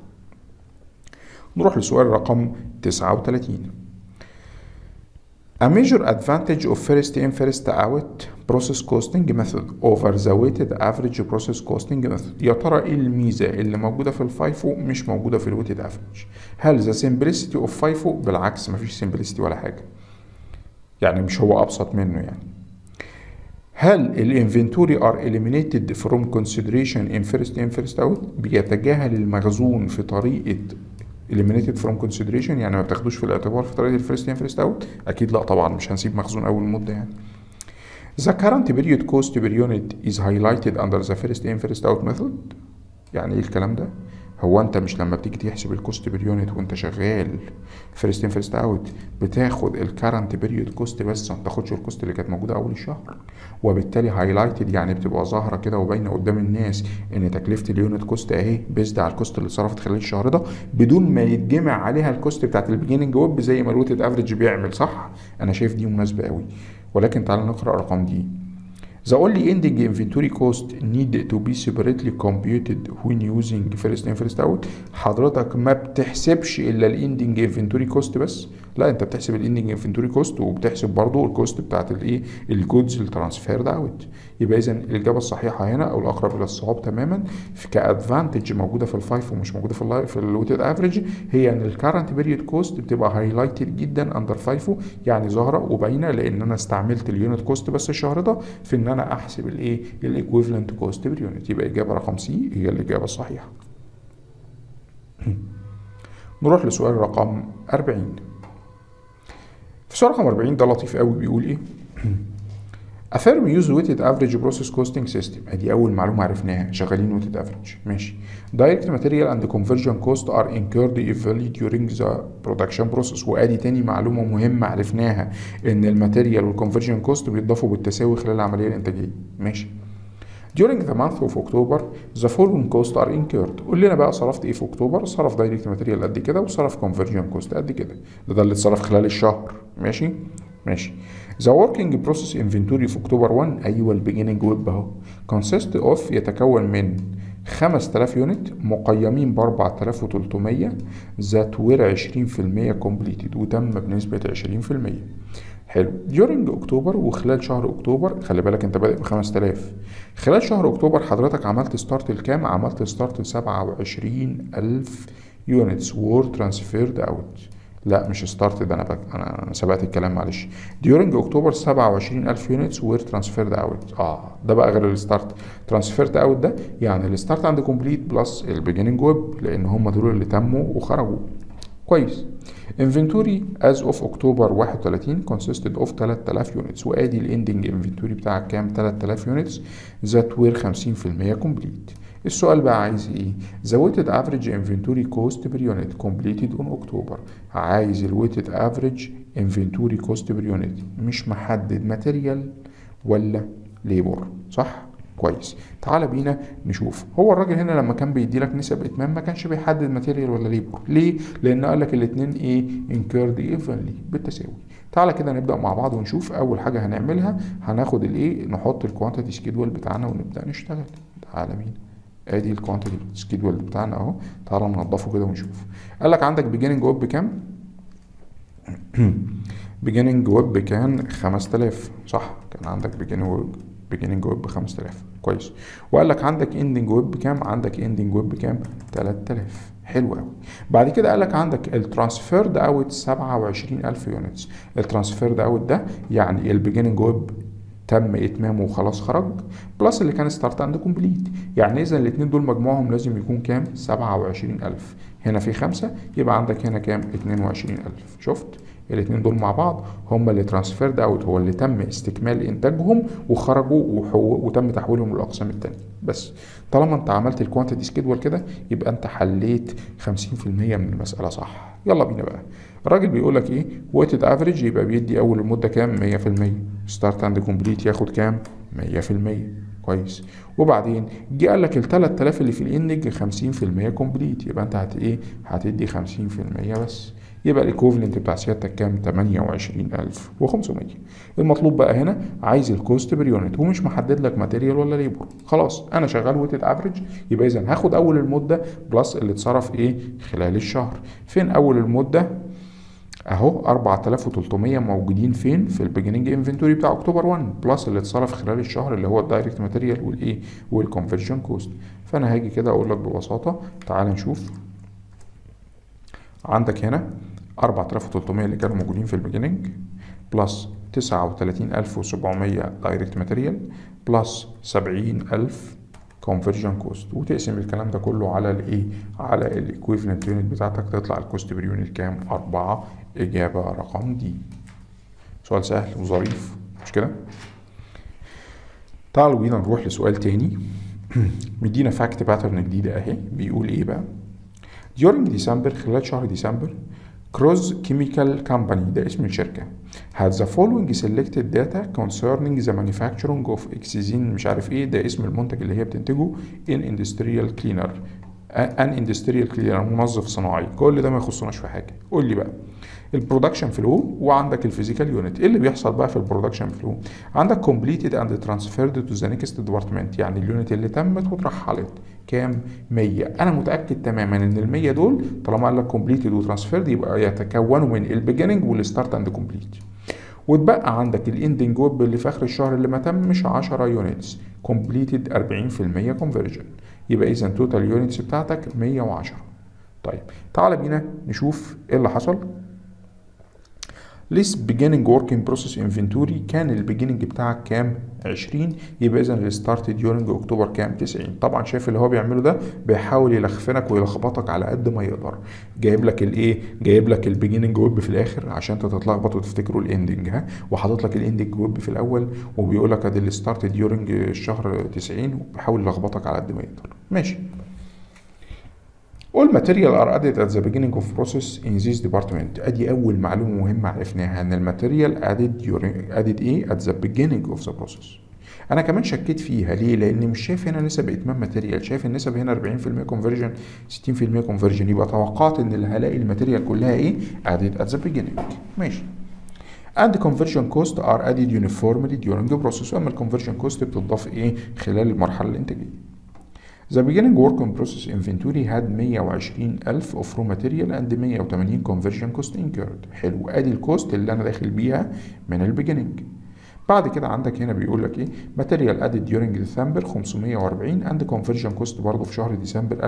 نروح لسؤال رقم 39 A major advantage of first in first out process costing method over the weighted average process costing method يا ترى ايه الميزة اللي موجودة في الفايفو مش موجودة في الويتد افريج هل the simplicity of فايفو بالعكس مفيش simplicity ولا حاجة يعني مش هو ابسط منه يعني هل الانفنتوري ار eliminated from consideration in first in first out بيتجاهل المخزون في طريقة eliminated from consideration يعني ما بتاخدوش في الاعتبار في طريقه الفيرست ان فيرست اوت اكيد لا طبعا مش هنسيب مخزون اول مده يعني The current period cost per unit is highlighted under the first in first out method يعني ايه الكلام ده؟ هو انت مش لما بتيجي تحسب الكوست بير يونت وانت شغال فيرست ان فيرست اوت بتاخد الكرنت بيريود كوست بس ما بتاخدش الكوست اللي كانت موجوده اول الشهر وبالتالي هايلايتد يعني بتبقى ظاهره كده وباينه قدام الناس ان تكلفه اليونت كوست اهي بيزد على الكوست اللي اتصرفت خلال الشهر ده بدون ما يتجمع عليها الكوست بتاعت البيجيننج ويب زي ما الويتد افريج بيعمل صح انا شايف دي مناسبه قوي ولكن تعال نقرا رقم دي The only ending inventory cost need to be separately computed when using first in first out حضرتك ما بتحسبش الا الاندنج انفنتوري كوست بس لا انت بتحسب الاندنج انفنتوري كوست وبتحسب برضو الكوست بتاعت الايه الجودز الترانسفيرد اوت يبقى اذا الاجابه الصحيحه هنا او الاقرب الى الصواب تماما في كادفانتج موجوده في الفايف ومش موجوده في اللايف في الويتد افريج هي ان الكارنت بيريود كوست بتبقى هايلايتد جدا اندر فايفو يعني ظاهره وباينه لان انا استعملت اليونت كوست بس الشهر ده في ان انا احسب الايه الايكويفالنت كوست بير يونت يبقى اجابه رقم سي هي الاجابه الصحيحه نروح لسؤال رقم 40 في سؤال رقم 40 ده لطيف قوي بيقول ايه افيرم يوز ويتد افريج بروسيس كوستنج سيستم ادي اول معلومه عرفناها شغالين ويتد افريج ماشي دايركت ماتيريال اند كونفرجن كوست ار انكيرد ايفالي ديورينج ذا برودكشن بروسيس وادي تاني معلومه مهمه عرفناها ان الماتيريال والكونفرجن كوست بيتضافوا بالتساوي خلال العمليه الانتاجيه ماشي During the month of October the following costs are incurred قول لنا بقى صرفت ايه في اكتوبر صرف دايركت ماتيريال قد كده وصرف كونفرجن كوست قد كده ده ده اللي اتصرف خلال الشهر ماشي ماشي The working process inventory في اكتوبر 1 ايوه البيجيننج ويب اهو consist of يتكون من 5000 يونت مقيمين ب 4300 ذات وير 20% completed وتم بنسبة 20% حلو during اكتوبر وخلال شهر اكتوبر خلي بالك انت بادئ ب 5000 خلال شهر اكتوبر حضرتك عملت ستارت لكام عملت ستارت ل 27000 يونتس وور ترانسفيرد اوت لا مش ستارت ده انا بك انا انا سبقت الكلام معلش during اكتوبر 27000 يونتس وير ترانسفيرد اوت اه ده بقى غير الستارت ترانسفيرد اوت ده يعني الستارت عند كومبليت بلس البيجيننج ويب لان هم دول اللي تموا وخرجوا كويس inventory as of اكتوبر 31 consisted of 3000 units وادي الاندنج inventory بتاعك كام 3000 units ذات وير 50% complete السؤال بقى عايز ايه the weighted average inventory cost per unit completed on اكتوبر عايز ال weighted average inventory cost per unit مش محدد ماتيريال ولا ليبر صح كويس تعال بينا نشوف هو الراجل هنا لما كان بيدي لك نسب اتمام ما كانش بيحدد ماتيريال ولا ليبر ليه لان قال لك الاثنين ايه انكيرد ايفنلي بالتساوي تعالى كده نبدا مع بعض ونشوف اول حاجه هنعملها هناخد الايه نحط الكوانتيتي سكيدول بتاعنا ونبدا نشتغل تعالى بينا ادي الكوانتيتي سكيدول بتاعنا اهو تعالى ننضفه كده ونشوف قال لك عندك بيجيننج ويب بكام بيجيننج ويب كان 5000 صح كان عندك بيجيننج ويب بيجيننج ويب ب 5000 كويس وقال لك عندك اندنج ويب بكام عندك اندنج ويب بكام 3000 حلو قوي بعد كده قال لك عندك الترانسفيرد اوت 27000 يونتس الترانسفيرد اوت ده يعني البيجيننج ويب تم اتمامه وخلاص خرج بلس اللي كان ستارت اند كومبليت يعني اذا الاثنين دول مجموعهم لازم يكون كام 27000 هنا في خمسة يبقى عندك هنا كام 22000 شفت الاثنين دول مع بعض هم اللي ترانسفيرد اوت هو اللي تم استكمال انتاجهم وخرجوا وحو... وتم تحويلهم للاقسام التانية بس طالما انت عملت الكوانتيتي سكيدول كده يبقى انت حليت 50% من المساله صح يلا بينا بقى الراجل بيقول لك ايه ويتد افريج يبقى بيدي اول المده كام 100% ستارت اند كومبليت ياخد كام 100% كويس وبعدين جه قال لك ال 3000 اللي في الاندنج 50% كومبليت يبقى انت هت ايه هتدي 50% بس يبقى الايكوفلنت بتاع سيادتك كام 28500 المطلوب بقى هنا عايز الكوست بير يونت ومش محدد لك ماتيريال ولا ليبر خلاص انا شغال ويتد افريج يبقى اذا هاخد اول المده بلس اللي اتصرف ايه خلال الشهر فين اول المده اهو 4300 موجودين فين في البيجننج انفنتوري بتاع اكتوبر 1 بلس اللي اتصرف خلال الشهر اللي هو الدايركت ماتيريال والايه والكونفرجن كوست فانا هاجي كده اقول لك ببساطه تعال نشوف عندك هنا 4300 اللي كانوا موجودين في البيجننج بلس 39700 دايركت ماتيريال بلس 70000 كونفرجن كوست وتقسم الكلام ده كله على الايه على الايكويفالنت يونت بتاعتك تطلع الكوست بير يونت كام 4 اجابه رقم دي سؤال سهل وظريف مش كده تعالوا بينا نروح لسؤال تاني مدينا فاكت باترن جديده اهي بيقول ايه بقى during ديسمبر خلال شهر ديسمبر كروز كيميكال كامباني ده اسم الشركة had the following selected data concerning the manufacturing of اكسيزين مش عارف ايه ده اسم المنتج اللي هي بتنتجه in industrial cleaner ان اندستريال كلينر منظف صناعي كل ده ما يخصناش في حاجه قول لي بقى البرودكشن فلو وعندك الفيزيكال يونت ايه اللي بيحصل بقى في البرودكشن فلو عندك كومبليتد اند ترانسفيرد تو ذا نيكست ديبارتمنت يعني اليونت اللي تمت واترحلت كام 100 انا متاكد تماما ان ال 100 دول طالما قال لك كومبليتد وترانسفيرد يبقى يتكونوا من البيجننج والستارت اند كومبليت وتبقى عندك الاندنج ويب اللي في اخر الشهر اللي ما تمش 10 يونتس كومبليتد 40% كونفرجن يبقى اذا توتال يونتس بتاعتك 110 طيب تعال بينا نشوف ايه اللي حصل ليس beginning working process inventory كان البيجيننج بتاعك كام 20 يبقى اذا الستارت ديورنج اكتوبر كام 90 طبعا شايف اللي هو بيعمله ده بيحاول يلخفنك ويلخبطك على قد ما يقدر جايب لك الايه جايب لك البيجيننج ويب في الاخر عشان انت تتلخبط وتفتكروا الاندنج ها وحاطط لك الاندنج ويب في الاول وبيقول لك ادي الستارت ديورنج الشهر 90 وبيحاول يلخبطك على قد ما يقدر ماشي All material are added at the beginning of process in this department. ادي اول معلومه مهمه عرفناها ان الماتيريال added during added ايه at the beginning of the process. انا كمان شكيت فيها ليه؟ لان مش شايف هنا نسب اتمام ماتيريال، شايف النسب هنا 40% كونفرجن 60% كونفرجن يبقى توقعت ان اللي هلاقي الماتيريال كلها ايه؟ added at the beginning. ماشي. and conversion cost are added uniformly during the process اما الكونفرجن كوست بتضاف ايه خلال المرحله الانتاجيه. The beginning work in process inventory had 120,000 of raw material and 180 conversion cost incurred. حلو ادي الكوست اللي انا داخل بيها من البيجيننج. بعد كده عندك هنا بيقول لك ايه ماتيريال ادد during ديسمبر 540 اند كونفرجن كوست برضه في شهر ديسمبر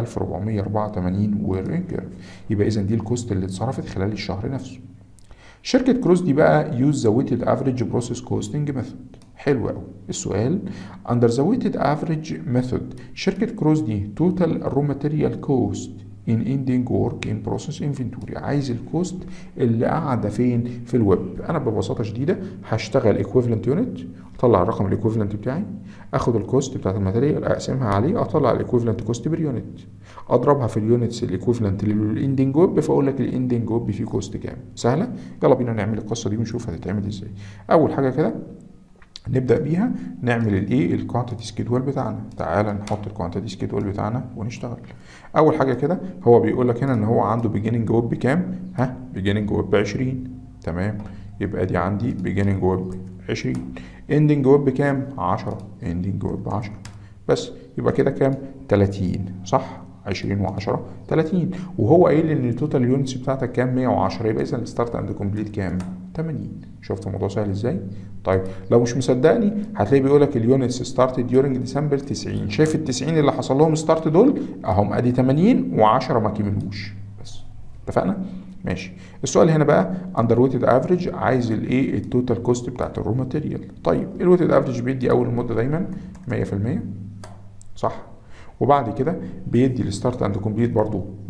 1484 وير يبقى اذا دي الكوست اللي اتصرفت خلال الشهر نفسه. شركة كروز دي بقى يوز ذا ويتد افريج بروسيس كوستنج ميثود حلو قوي السؤال under the weighted average method شركة كروز دي total raw material cost in ending work in process inventory عايز الكوست اللي قاعدة فين في الويب انا ببساطة شديدة هشتغل equivalent unit اطلع الرقم الايكويفالنت بتاعي اخد الكوست بتاعت الماتيريال اقسمها عليه اطلع الايكويفالنت كوست بير يونت اضربها في اليونتس الايكويفالنت للاندنج ويب فاقول لك الاندنج ويب فيه كوست كام سهله يلا بينا نعمل القصه دي ونشوف هتتعمل ازاي اول حاجه كده نبدا بيها نعمل الايه الكوانتيتي سكيدول بتاعنا تعال نحط الكوانتيتي سكيدول بتاعنا ونشتغل اول حاجه كده هو بيقول لك هنا ان هو عنده بيجيننج ويب بكام ها بيجيننج ويب ب 20 تمام يبقى دي عندي بيجيننج ويب 20 اندنج ويب بكام 10 اندنج ويب 10 بس يبقى كده كام 30 صح 20 و10 30 وهو قايل ان التوتال يونتس بتاعتك كام 110 يبقى اذا الستارت اند كومبليت كام 80 شفت الموضوع سهل ازاي طيب لو مش مصدقني هتلاقي بيقول لك اليونتس ستارت ديورنج ديسمبر 90 شايف ال 90 اللي حصل لهم ستارت دول اهم ادي 80 و10 ما كملوش بس اتفقنا ماشي السؤال هنا بقى اندر ويتد افريج عايز الايه التوتال كوست بتاعت الرو ماتيريال طيب الويتد افريج بيدي اول المده دايما 100% صح وبعد كده بيدي الستارت اند كومبليت برضو 100%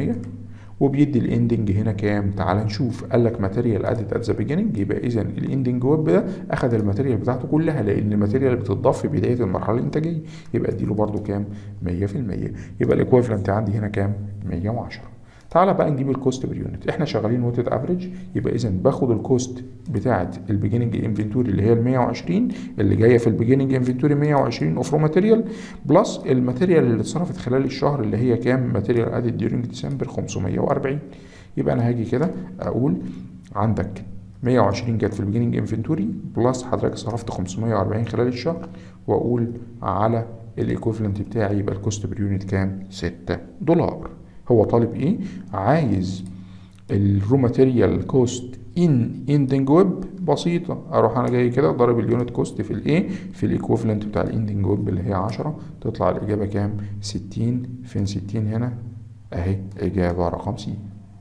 وبيدي الاندنج هنا كام تعال نشوف قال لك ماتيريال ادد ات ذا بيجيننج يبقى اذا الاندنج ويب ده اخذ الماتيريال بتاعته كلها لان الماتيريال بتضاف في بدايه المرحله الانتاجيه يبقى اديله برضو كام 100% يبقى الايكويفالنت عندي هنا كام 110 تعالى بقى نجيب الكوست بير يونت احنا شغالين ويتد افريج يبقى اذا باخد الكوست بتاعه البيجيننج انفنتوري اللي هي ال 120 اللي جايه في البيجيننج انفنتوري 120 اوف رو ماتيريال بلس الماتيريال اللي اتصرفت خلال الشهر اللي هي كام ماتيريال ادد ديورنج ديسمبر 540 يبقى انا هاجي كده اقول عندك 120 جت في البيجيننج انفنتوري بلس حضرتك صرفت 540 خلال الشهر واقول على الايكوفلنت بتاعي يبقى الكوست بير يونت كام 6 دولار هو طالب ايه عايز الرو ماتيريال كوست ان اندنج ويب بسيطه اروح انا جاي كده ضارب اليونت كوست في الايه في الايكوفلنت بتاع الاندنج ويب اللي هي 10 تطلع الاجابه كام 60 فين 60 هنا اهي اجابه رقم سي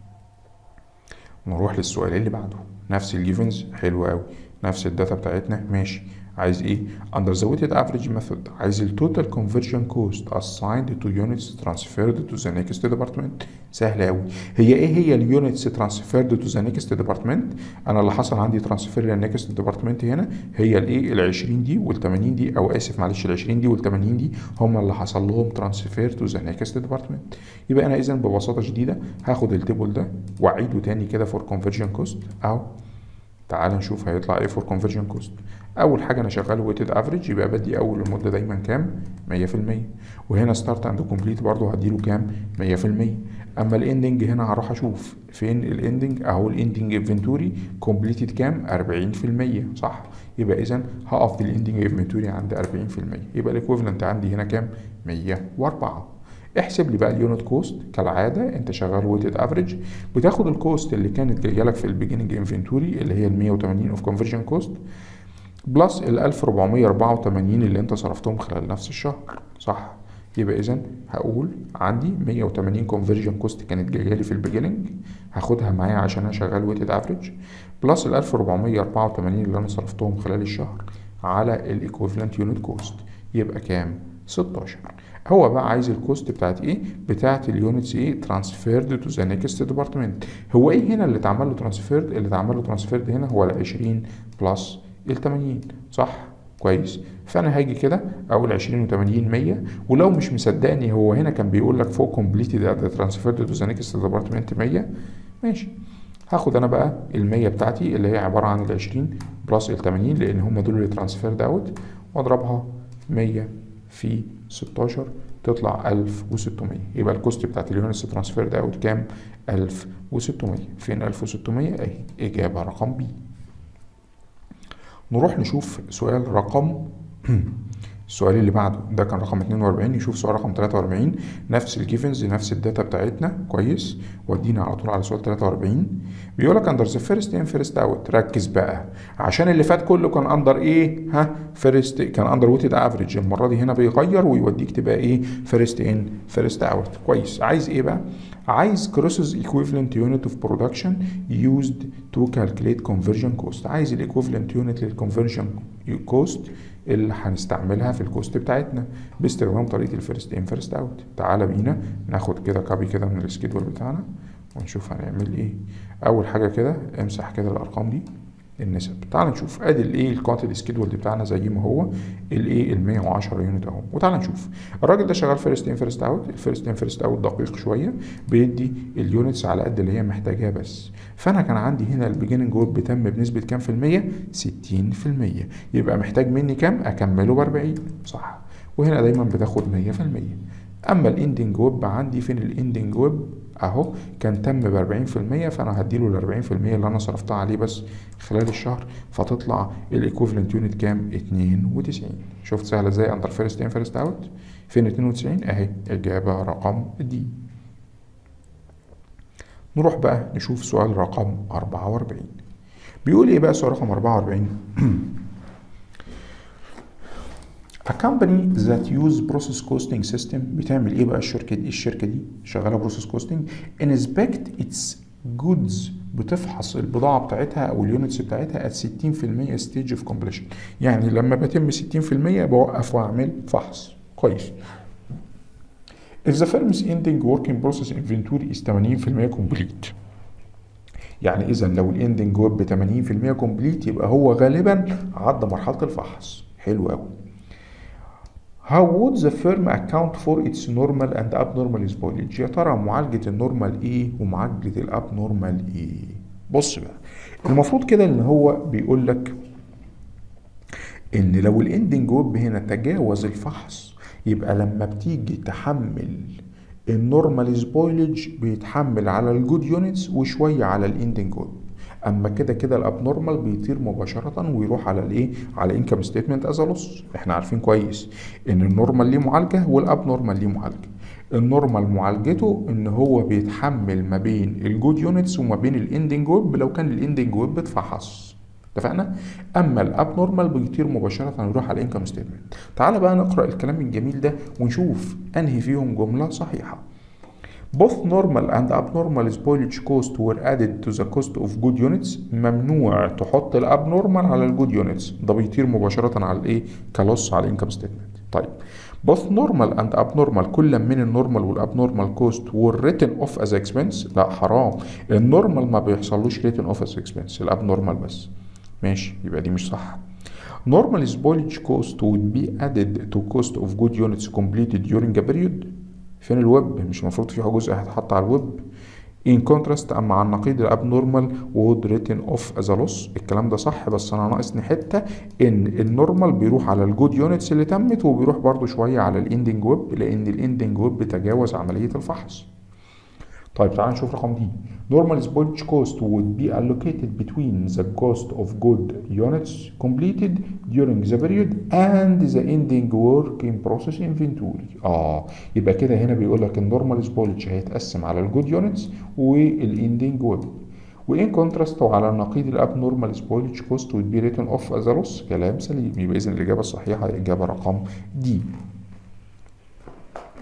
نروح للسؤال اللي بعده نفس الجيفنز حلو قوي نفس الداتا بتاعتنا ماشي عايز ايه under the weighted average method عايز ال total conversion cost assigned to units transferred to the next department سهله قوي هي ايه هي اليونتس transferred to the next department انا اللي حصل عندي ترانسفير للنكست ديبارتمنت هنا هي الايه ال 20 دي وال 80 دي او اسف معلش ال 20 دي وال 80 دي هم اللي حصل لهم ترانسفير تو ذا نيكست ديبارتمنت يبقى انا اذا ببساطه شديده هاخد التيبل ده واعيده تاني كده فور كونفرجن كوست اهو تعال نشوف هيطلع ايه فور كونفرجن كوست اول حاجه انا شغال ويتد افريج يبقى بدي اول المده دايما كام 100% وهنا ستارت اند كومبليت برضه هديله كام 100% اما الاندنج هنا هروح اشوف فين الاندنج اهو الاندنج انفنتوري كومبليتد كام 40% صح يبقى اذا هقف بالاندنج انفنتوري عند 40% يبقى الايكويفالنت عندي هنا كام 104 احسب لي بقى اليونت كوست كالعاده انت شغال ويتد افريج بتاخد الكوست اللي كانت جايه لك في البيجننج انفنتوري اللي هي ال 180 اوف كونفرجن كوست بلس ال 1484 اللي انت صرفتهم خلال نفس الشهر صح يبقى اذا هقول عندي 180 كونفرجن كوست كانت جايه لي في البيجننج هاخدها معايا عشان انا شغال ويتد افريج بلس ال 1484 اللي انا صرفتهم خلال الشهر على الايكوفالنت يونت كوست يبقى كام 16 هو بقى عايز الكوست بتاعت ايه بتاعت اليونتس ايه ترانسفيرد تو ذا نيكست ديبارتمنت هو ايه هنا اللي اتعمل له ترانسفيرد اللي اتعمل له ترانسفيرد هنا هو ال 20 بلس ال 80 صح كويس فانا هاجي كده اقول 20 و80 100 ولو مش مصدقني هو هنا كان بيقول لك فوق كومبليتد ات ترانسفيرد تو ذا نيكست ديبارتمنت 100 ماشي هاخد انا بقى ال 100 بتاعتي اللي هي عباره عن ال 20 بلس ال 80 لان هم دول اللي ترانسفيرد اوت واضربها 100 في 16 تطلع 1600 يبقى الكوست بتاعت اليونتس ترانسفيرد اوت كام 1600 فين 1600 اهي اجابه رقم بي نروح نشوف سؤال رقم السؤال اللي بعده ده كان رقم 42 نشوف سؤال رقم 43 نفس الجيفنز نفس الداتا بتاعتنا كويس ودينا على طول على سؤال 43 بيقول لك اندر ذا فيرست ان فيرست اوت ركز بقى عشان اللي فات كله كان اندر ايه ها فيرست كان اندر ويتد افريج المره دي هنا بيغير ويوديك تبقى ايه فيرست ان فيرست اوت كويس عايز ايه بقى عايز crosses equivalent unit of production used to calculate conversion cost عايز الايكوفالنت يونت للconversion cost اللي هنستعملها في الكوست بتاعتنا باستخدام طريقه الفيرست ان فيرست اوت تعالى بينا ناخد كده كابي كده من السكيدول بتاعنا ونشوف هنعمل ايه اول حاجه كده امسح كده الارقام دي النسب تعال نشوف ادي الايه الكوانتيتي سكيدول بتاعنا زي ما هو الايه ال 110 يونت اهو وتعال نشوف الراجل ده شغال فيرست ان فيرست اوت الفيرست ان فيرست اوت دقيق شويه بيدي اليونتس على قد اللي هي محتاجاها بس فانا كان عندي هنا البيجننج ويب بتم بنسبه كام في الميه 60% يبقى محتاج مني كام اكمله ب 40 صح وهنا دايما بتاخد 100% اما الاندنج ويب عندي فين الاندنج ويب اهو كان تم ب 40% فانا هديله ال 40% اللي انا صرفتها عليه بس خلال الشهر فتطلع الايكوفالنت يونت كام 92 شفت سهله ازاي اندر فيرست ان فيرست اوت فين 92 اهي اجابه رقم دي نروح بقى نشوف سؤال رقم 44 بيقول ايه بقى سؤال رقم 44 A company that use process costing system بتعمل ايه بقى الشركه دي الشركه دي شغاله process costing inspect its goods بتفحص البضاعه بتاعتها او اليونتس بتاعتها at 60% ستيج اوف completion يعني لما بتم 60% بوقف واعمل فحص كويس if the firm's ending working process inventory is 80% complete يعني اذا لو الاندنج ويب 80% كومبليت يبقى هو غالبا عدى مرحله الفحص حلو قوي How would the firm account for its normal and abnormal spoilage؟ يا ترى معالجة النورمال ايه ومعالجة الابنورمال ايه؟ بص بقى المفروض كده ان هو بيقول لك ان لو الاندنج ويب هنا تجاوز الفحص يبقى لما بتيجي تحمل النورمال سبويلج بيتحمل على الجود يونتس وشويه على الاندنج ويب اما كده كده الابنورمال بيطير مباشره ويروح على الايه على انكم ستيتمنت از لوس احنا عارفين كويس ان النورمال ليه معالجه والابنورمال ليه معالجه النورمال معالجته ان هو بيتحمل ما بين الجود يونتس وما بين الاندنج ويب لو كان الاندنج ويب اتفحص اتفقنا اما الاب نورمال بيطير مباشره ويروح على الانكم ستيتمنت تعال بقى نقرا الكلام الجميل ده ونشوف انهي فيهم جمله صحيحه Both normal and abnormal spoilage cost were added to the cost of good units ممنوع تحط الابنورمال على الجود يونتس ده بيطير مباشرة على الايه كلوس على الانكم ستيتمنت طيب both normal and abnormal كل من النورمال والابنورمال كوست were written off as expense لا حرام النورمال ما بيحصلوش written off as expense الابنورمال بس ماشي يبقى دي مش صح normal spoilage cost would be added to cost of good units completed during a period فين الويب مش المفروض في جزء هيتحط على الويب in contrast اما على النقيض الابنورمال would written off as a loss الكلام ده صح بس انا ناقصني حته ان النورمال بيروح على الجود يونتس اللي تمت وبيروح برضو شويه على الاندنج ويب لان الاندنج ويب تجاوز عمليه الفحص طيب تعال نشوف رقم دي normal spoilage cost would be allocated between the cost of good units completed during the period and the ending work in process inventory اه يبقى كده هنا بيقول لك النورمال spoilage هيتقسم على الجود يونتس والاندنج ويب وان كونتراست وعلى النقيض الابنورمال سبويلج كوست would be written off as a loss كلام سليم يبقى اذا الاجابه الصحيحه الاجابه رقم دي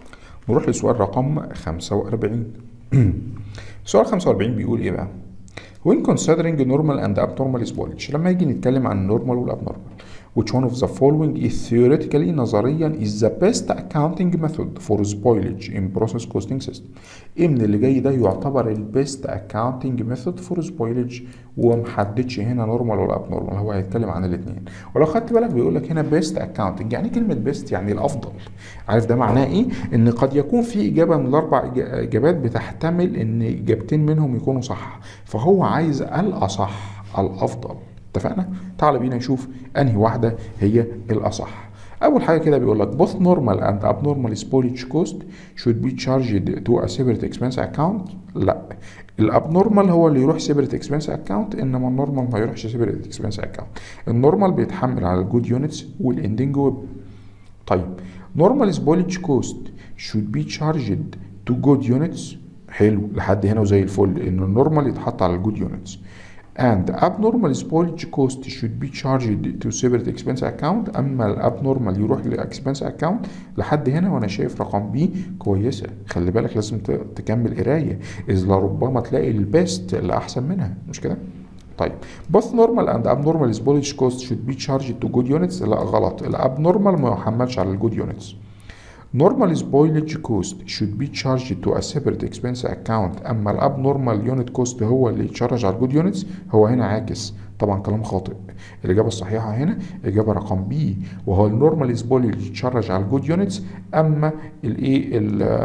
نروح لسؤال رقم 45 سؤال 45 بيقول ايه بقى when considering normal and abnormal spoilage لما يجي نتكلم عن normal والabnormal which one of the following is theoretically نظريا is the best accounting method for spoilage in process costing system ايه من اللي جاي ده يعتبر ال best accounting method for spoilage ومحددش هنا normal ولا abnormal هو هيتكلم عن الاثنين ولو خدت بالك بيقول لك هنا best accounting يعني كلمة best يعني الافضل عارف ده معناه ايه ان قد يكون في اجابة من الاربع اجابات بتحتمل ان اجابتين منهم يكونوا صح فهو عايز الاصح الافضل اتفقنا؟ تعال بينا نشوف انهي واحده هي الاصح. اول حاجه كده بيقول لك both normal and abnormal spoilage cost should be charged to a separate expense account لا الابنورمال هو اللي يروح separate expense account انما النورمال ما يروحش separate expense account النورمال بيتحمل على الجود يونتس والاندنج ويب طيب normal spoilage cost should be charged to good units حلو لحد هنا وزي الفل ان النورمال يتحط على الجود يونتس and abnormal spoilage cost should be charged to separate expense account اما الابنورمال يروح للاكسبنس account لحد هنا وانا شايف رقم بي كويسه خلي بالك لازم تكمل قرايه اذ لربما تلاقي البيست اللي احسن منها مش كده طيب both normal and abnormal spoilage cost should be charged to good units لا غلط الابنورمال ما يحملش على الجود units normal spoilage cost should be charged to a separate expense account اما الابنورمال يونت كوست هو اللي يتشارج على الجود يونتس هو هنا عاكس طبعا كلام خاطئ الاجابه الصحيحه هنا اجابه رقم بي وهو النورمال سبولج يتشارج على الجود يونتس اما الايه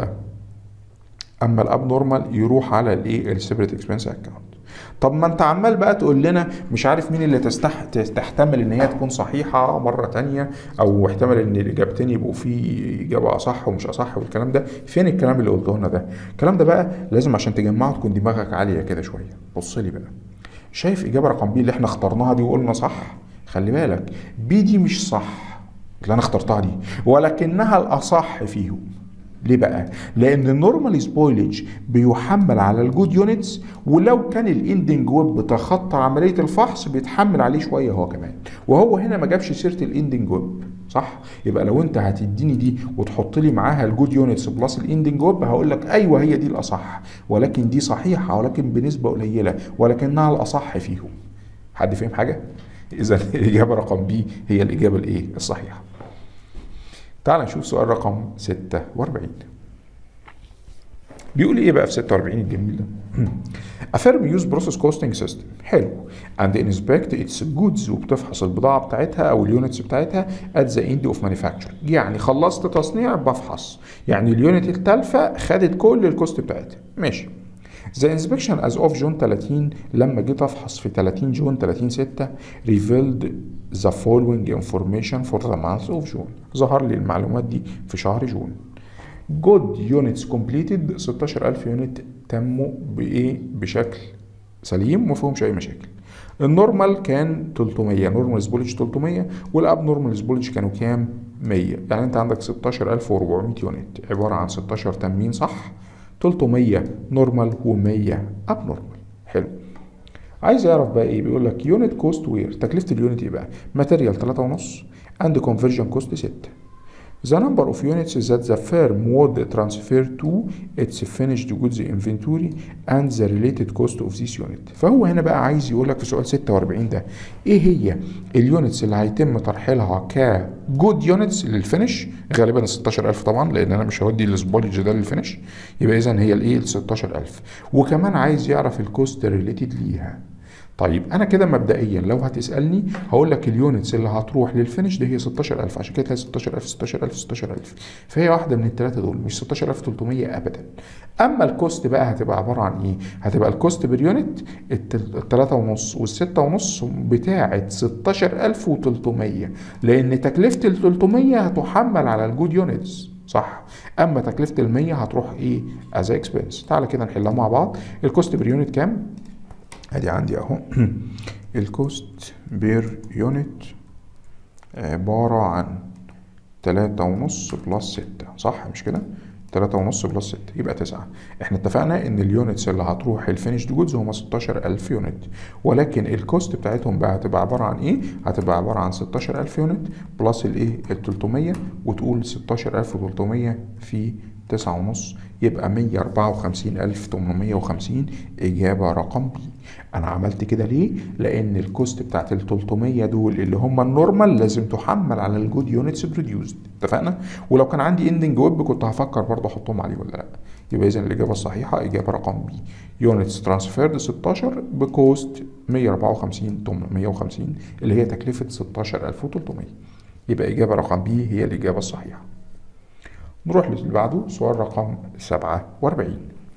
اما الابنورمال يروح على الايه السيبريت اكسبنس اكونت طب ما انت عمال بقى تقول لنا مش عارف مين اللي تستح... تحتمل ان هي تكون صحيحه مره تانية او احتمل ان الاجابتين يبقوا في اجابه اصح ومش اصح والكلام ده فين الكلام اللي قلته لنا ده الكلام ده بقى لازم عشان تجمعه تكون دماغك عاليه كده شويه بص لي بقى شايف اجابه رقم بي اللي احنا اخترناها دي وقلنا صح خلي بالك بي دي مش صح اللي انا اخترتها دي ولكنها الاصح فيهم ليه بقى؟ لأن النورمال سبويلج بيحمل على الجود يونتس ولو كان الاندنج ويب تخطى عملية الفحص بيتحمل عليه شوية هو كمان وهو هنا ما جابش سيرة الاندنج ويب صح؟ يبقى لو انت هتديني دي وتحط لي معاها الجود يونتس بلس الاندنج ويب هقول لك ايوه هي دي الاصح ولكن دي صحيحة ولكن بنسبة قليلة ولكنها الاصح فيهم. حد فاهم حاجة؟ إذا الإجابة رقم بي هي الإجابة الإيه؟ الصحيحة. تعال نشوف سؤال رقم 46 بيقول ايه بقى في 46 الجميل ده A firm use process costing system حلو and inspect its goods وبتفحص البضاعة بتاعتها أو اليونتس بتاعتها at the end of manufacture يعني خلصت تصنيع بفحص يعني اليونت التالفة خدت كل الكوست بتاعتها ماشي The inspection as of June 30 لما جيت افحص في 30 جون 30 6 revealed the following information for the month of June ظهر لي المعلومات دي في شهر جون good units completed 16000 يونت تموا بايه بشكل سليم وما فيهمش اي مشاكل النورمال كان 300 نورمال سبولج 300 والاب نورمال سبولج كانوا كام 100 يعني انت عندك 16400 يونت عباره عن 16 تامين صح 300 نورمال و100 اب نورمال حلو عايز يعرف بقى ايه بيقول لك يونت كوست وير تكلفه اليونت ايه بقى ماتيريال 3.5 اند كونفرجن كوست 6 The number of units that the firm would transfer to its finished goods inventory and the related cost of this unit. فهو هنا بقى عايز يقول لك في سؤال 46 ده ايه هي اليونتس اللي هيتم ترحيلها كجود يونتس للفينش غالبا ال 16000 طبعا لان انا مش هودي السبولج ده للفينش يبقى اذا هي الايه ال 16000 وكمان عايز يعرف الكوست ريليتد ليها. طيب انا كده مبدئيا لو هتسالني هقول لك اليونتس اللي هتروح للفينش دي هي 16000 عشان كده تلاقي 16000 16000 16000 فهي واحده من الثلاثه دول مش 16300 ابدا اما الكوست بقى هتبقى عباره عن ايه هتبقى الكوست بير يونت الثلاثة ونص والستة ونص بتاعة 16300 لان تكلفه ال 300 هتحمل على الجود يونتس صح اما تكلفه ال 100 هتروح ايه از اكسبنس تعالى كده نحلها مع بعض الكوست بير يونت كام ادي عندي اهو الكوست بير يونت عبارة عن تلاتة ونص بلس ستة صح مش كده؟ تلاتة ونص بلس ستة يبقى تسعة احنا اتفقنا ان اليونتس اللي هتروح الفينيشد جودز هما ستاشر ألف يونت ولكن الكوست بتاعتهم بقى هتبقى عبارة عن ايه؟ هتبقى عبارة عن ستاشر ألف يونت بلس الايه؟ التلتمية وتقول ستاشر ألف وتلتمية في تسعة ونص يبقى مية أربعة وخمسين ألف تمنمية وخمسين إجابة رقم بي أنا عملت كده ليه؟ لأن الكوست بتاعت ال 300 دول اللي هم النورمال لازم تحمل على الجود يونتس بروديوسد اتفقنا؟ ولو كان عندي اندنج ويب كنت هفكر برضه أحطهم عليه ولا لأ يبقى إذا الإجابة الصحيحة إجابة رقم بي يونتس ترانسفيرد 16 بكوست 154 850 اللي هي تكلفة 16300 يبقى إجابة رقم بي هي الإجابة الصحيحة نروح للي بعده سؤال رقم 47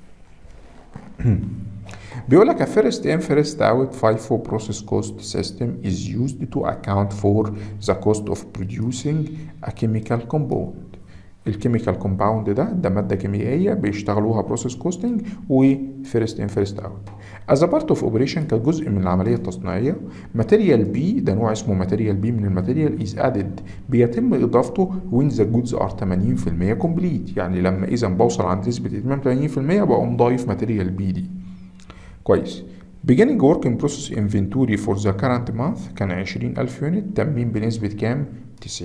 بيقول لك a first in first out FIFO process cost system is used to account for the cost of producing a chemical compound الكيميكال كومباوند ده ده ماده كيميائيه بيشتغلوها بروسيس كوستنج وفيرست ان فيرست اوت از بارت اوف اوبريشن كجزء من العمليه التصنيعيه ماتيريال بي ده نوع اسمه ماتيريال بي من الماتيريال از ادد بيتم اضافته وين ذا جودز ار 80% كومبليت يعني لما اذا بوصل عند نسبه اتمام 80% بقوم ضايف ماتيريال بي دي كويس beginning work in process inventory for the current month كان 20000 يونت تمين بنسبة كام؟ 90%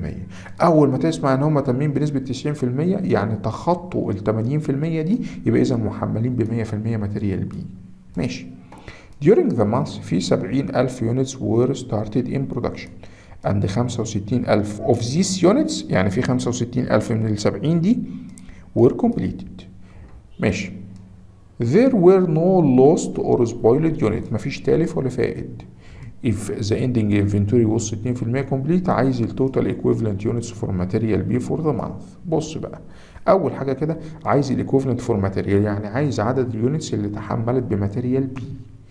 أول ما تسمع إن هم تمين بنسبة 90% يعني تخطوا ال 80% دي يبقى إذا محملين ب 100% ماتيريال بي ماشي during the month في 70000 units were started in production and 65000 of these units يعني في 65000 من ال 70 دي were completed ماشي There were no lost or spoiled unit مفيش تالف ولا فائد if the ending inventory was 60% complete عايز ال total equivalent units for material B for the month بص بقى أول حاجة كده عايز ال equivalent for material يعني عايز عدد اليونتس اللي تحملت بماتيريال B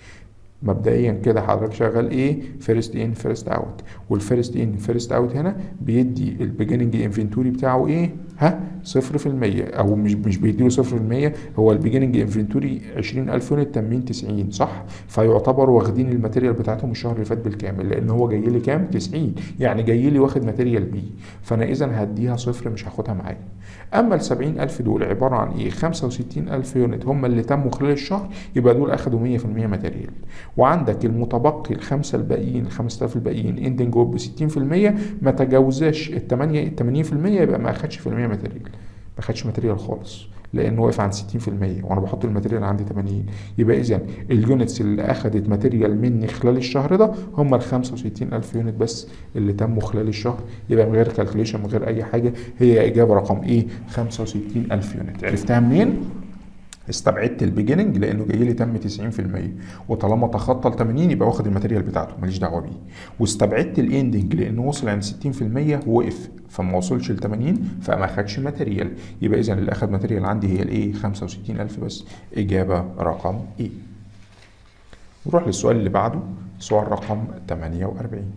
مبدئيا كده حضرتك شغال ايه فيرست ان فيرست اوت والفيرست ان فيرست اوت هنا بيدي البيجننج انفنتوري بتاعه ايه ها صفر في المية او مش مش بيديله صفر في المية هو البيجننج انفنتوري عشرين الف يونت تمين تسعين صح فيعتبروا واخدين الماتيريال بتاعتهم الشهر اللي فات بالكامل لان هو جاي لي كام تسعين يعني جاي لي واخد ماتيريال بي فانا اذا هديها صفر مش هاخدها معايا اما ال 70000 دول عباره عن ايه 65000 يونت هم اللي تموا خلال الشهر يبقى دول اخدوا 100% ماتيريال وعندك المتبقي الخمسه الباقيين ال 5000 الباقيين اندنج ويب 60% ما تجاوزاش ال 8 80% يبقى ما اخدش في المية ماتيريال ما خدش ماتيريال خالص لانه واقف عند 60% وانا بحط الماتيريال عندي 80 يبقى اذا اليونتس اللي اخدت ماتيريال مني خلال الشهر ده هم ال 65000 يونت بس اللي تموا خلال الشهر يبقى من غير كالكوليشن من غير اي حاجه هي اجابه رقم ايه 65000 يونت عرفتها منين؟ استبعدت البيجننج لانه جاي لي تم 90% وطالما تخطى ال 80 يبقى واخد الماتيريال بتاعته ماليش دعوه بيه واستبعدت الاندنج لانه وصل عند 60% ووقف فما وصلش ل 80 فما خدش ماتيريال يبقى اذا اللي اخد ماتيريال عندي هي الايه 65000 بس اجابه رقم ايه نروح للسؤال اللي بعده سؤال رقم 48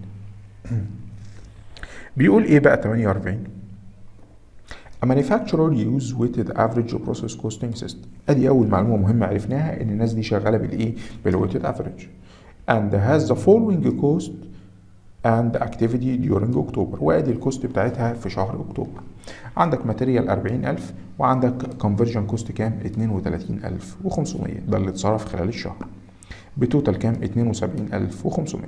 بيقول ايه بقى 48 A manufacturer use weighted average process costing system ادي اول معلومه مهمه عرفناها ان الناس دي شغاله بالايه بالويتد افريج and has the following cost and activity during October وادي الكوست بتاعتها في شهر اكتوبر عندك ماتيريال 40000 وعندك كونفرجن كوست كام 32500 ده اللي اتصرف خلال الشهر بتوتال كام 72500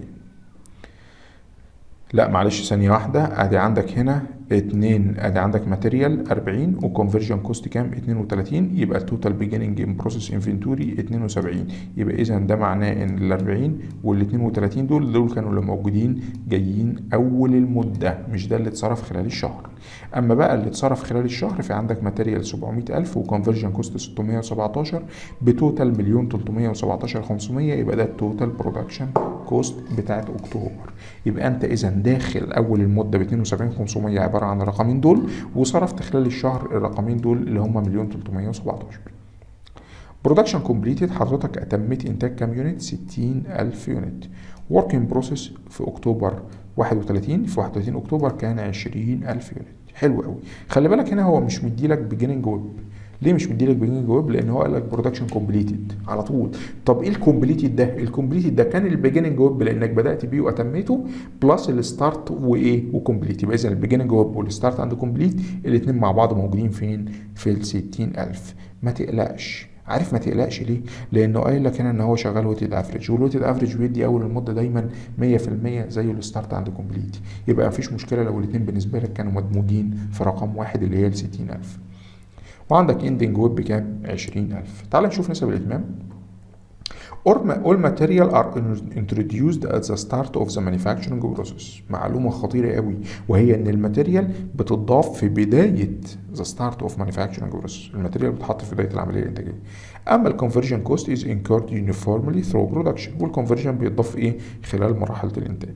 لا معلش ثانية واحدة ادي عندك هنا اتنين ادي عندك ماتيريال 40 وكونفرجن كوست كام 32 يبقى التوتال بيجيننج ان بروسيس انفنتوري 72 يبقى اذا ده معناه ان ال 40 وال 32 دول دول كانوا اللي موجودين جايين اول المدة مش ده اللي اتصرف خلال الشهر اما بقى اللي اتصرف خلال الشهر في عندك ماتيريال 700000 وكونفرجن كوست 617 بتوتال مليون 317 500 يبقى ده التوتال برودكشن كوست بتاعت اكتوبر يبقى انت اذا داخل اول المده ب 72 500 عباره عن الرقمين دول وصرفت خلال الشهر الرقمين دول اللي هم مليون 317 برودكشن كومبليتد حضرتك اتميت انتاج كام يونت 60000 يونت وركينج بروسيس في اكتوبر 31 في 31 اكتوبر كان 20000 يونت حلو قوي خلي بالك هنا هو مش مديلك بيجيننج ويب ليه مش مديلك بيجيننج ويب لان هو قال لك برودكشن كومبليتد على طول طب ايه الكومبليتد ده الكومبليتد ده كان البيجيننج ويب لانك بدات بيه واتميته بلس الستارت وايه وكومبليت يبقى اذا البيجيننج ويب والستارت عند كومبليت الاثنين مع بعض موجودين فين في ال 60000 ما تقلقش عارف ما تقلقش ليه؟ لانه قايل لك هنا ان هو شغال ويتد افريج والويتد افريج بيدي اول المده دايما 100% زي الستارت عند كومبليت يبقى مفيش مشكله لو الاثنين بالنسبه لك كانوا مدموجين في رقم واحد اللي هي ال 60000 وعندك اندنج ويب بكام 20000 تعال نشوف نسب الاتمام all material are introduced at the start of the manufacturing process معلومة خطيرة قوي وهي ان الماتيريال بتضاف في بداية the start of manufacturing process الماتيريال بتحط في بداية العملية الانتاجية اما الكونفرجن كوست is incurred uniformly through production والكونفرجن بيتضاف ايه خلال مرحلة الانتاج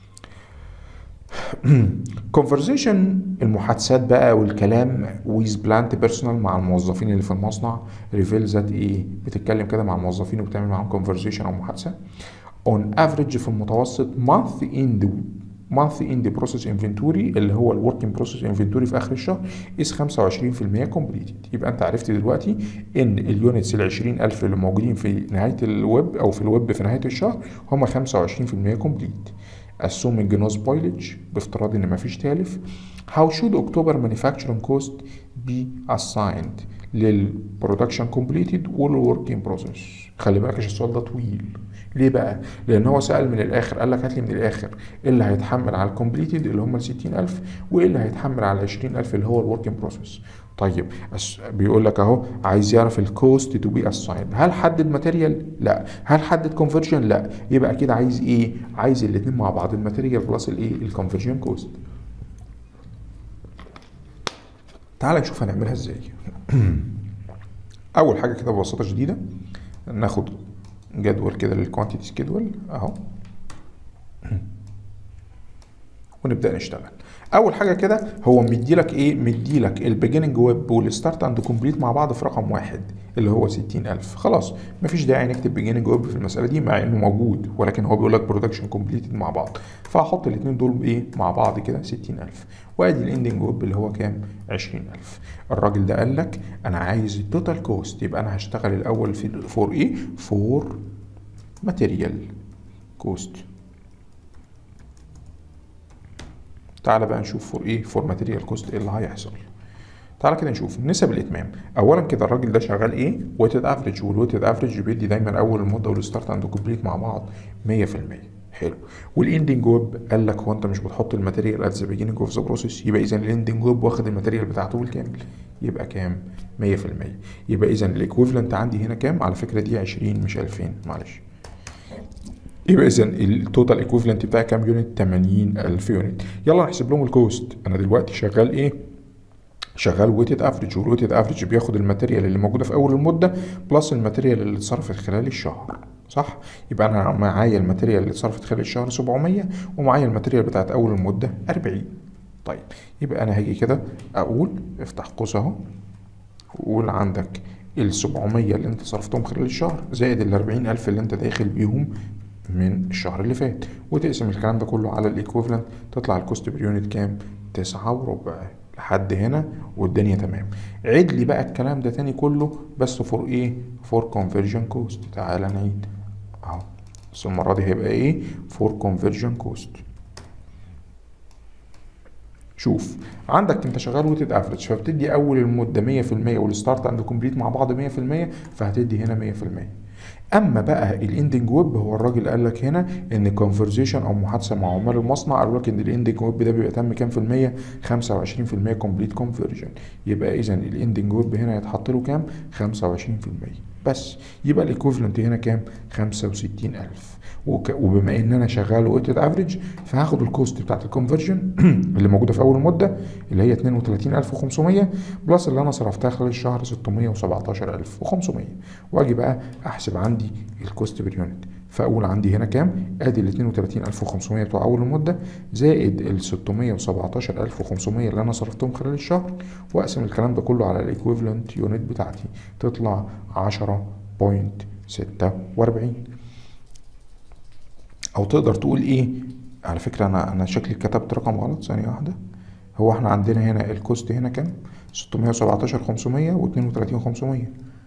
conversation المحادثات بقى والكلام with plant personnel مع الموظفين اللي في المصنع reveal that ايه بتتكلم كده مع الموظفين وبتعمل معاهم conversation او محادثه on average في المتوسط month end month end process inventory اللي هو الوركينج بروسيس انفنتوري في اخر الشهر is 25% completed يبقى انت عرفت دلوقتي ان اليونتس ال 20000 اللي موجودين في نهايه الويب او في الويب في نهايه الشهر هم 25% complete assuming no spoilage بافتراض ان مفيش تالف how should October manufacturing cost be assigned للبرودكشن completed والوركينج بروسيس خلي بالك عشان السؤال ده طويل ليه بقى؟ لأن هو سأل من الآخر قال لك هات لي من الآخر إيه اللي هيتحمل على الكومبليتد اللي هم ال 60000 وإيه اللي هيتحمل على ال 20000 اللي هو الوركينج بروسيس طيب بيقول لك اهو عايز يعرف الكوست تو بي اسايند هل حدد ماتيريال لا هل حدد كونفرجن لا يبقى اكيد عايز ايه عايز الاثنين مع بعض الماتيريال بلس الايه الكونفرجن كوست تعال نشوف هنعملها ازاي اول حاجه كده ببساطه شديده ناخد جدول كده للكوانتيتي سكيدول اهو ونبدا نشتغل اول حاجه كده هو مديلك ايه مديلك البيجننج ويب والستارت اند كومبليت مع بعض في رقم واحد اللي هو 60000 خلاص مفيش داعي نكتب بيجننج ويب في المساله دي مع انه موجود ولكن هو بيقول لك برودكشن كومبليتد مع بعض فهحط الاثنين دول ايه مع بعض كده 60000 وادي الاندنج ويب اللي هو كام 20000 الراجل ده قال لك انا عايز التوتال كوست يبقى انا هشتغل الاول في فور ايه فور ماتيريال كوست تعالى بقى نشوف فور ايه فور ماتيريال كوست ايه اللي هيحصل تعالى كده نشوف نسب الاتمام اولا كده الراجل ده شغال ايه ويتد افريج والويتد افريج بيدي دايما اول المده والستارت اند كومبليت مع بعض 100% حلو والاندنج ويب قال لك هو انت مش بتحط الماتيريال ات ذا بيجيننج اوف ذا بروسيس يبقى اذا الاندنج ويب واخد الماتيريال بتاعته بالكامل يبقى كام 100% يبقى اذا الايكويفالنت عندي هنا كام على فكره دي 20 مش 2000 معلش يبقى اذا التوتال ايكويفالنت بتاعي كام يونت 80000 يونت يلا نحسب لهم الكوست انا دلوقتي شغال ايه شغال ويتد افريج والويتد افريج بياخد الماتيريال اللي موجوده في اول المده بلس الماتيريال اللي اتصرفت خلال الشهر صح يبقى انا معايا الماتيريال اللي اتصرفت خلال الشهر 700 ومعايا الماتيريال بتاعت اول المده 40 طيب يبقى انا هاجي كده اقول افتح قوس اهو وقول عندك ال 700 اللي انت صرفتهم خلال الشهر زائد ال 40000 اللي انت داخل بيهم من الشهر اللي فات وتقسم الكلام ده كله على الايكويفالنت تطلع الكوست بير يونت كام تسعة وربع لحد هنا والدنيا تمام عيد لي بقى الكلام ده تاني كله بس فور ايه فور كونفرجن كوست تعالى نعيد اهو بس المره دي هيبقى ايه فور كونفرجن كوست شوف عندك انت شغال ويتد افريج فبتدي اول المده 100% والستارت اند كومبليت مع بعض 100% فهتدي هنا 100% اما بقى الاندنج ويب هو الراجل قال لك هنا ان كونفرزيشن او محادثه مع عمال المصنع قالوا لك ان الاندنج ويب ده بيبقى تم كام في الميه 25% كومبليت كونفرجن يبقى اذا الاندنج ويب هنا يتحط له كام 25% بس يبقى الايكوفلنت هنا كام 65000 وبما ان انا شغال ويتد افريج فهاخد الكوست بتاعت الكونفرجن اللي موجوده في اول مده اللي هي 32500 بلس اللي انا صرفتها خلال الشهر 617500 واجي بقى احسب عندي الكوست بير يونت فاقول عندي هنا كام ادي ال 32500 بتوع اول المده زائد ال 617500 اللي انا صرفتهم خلال الشهر واقسم الكلام ده كله على الايكويفالنت يونت بتاعتي تطلع 10.46 او تقدر تقول ايه على فكره انا انا شكلي كتبت رقم غلط ثانيه واحده هو احنا عندنا هنا الكوست هنا كام 617 500 و32 500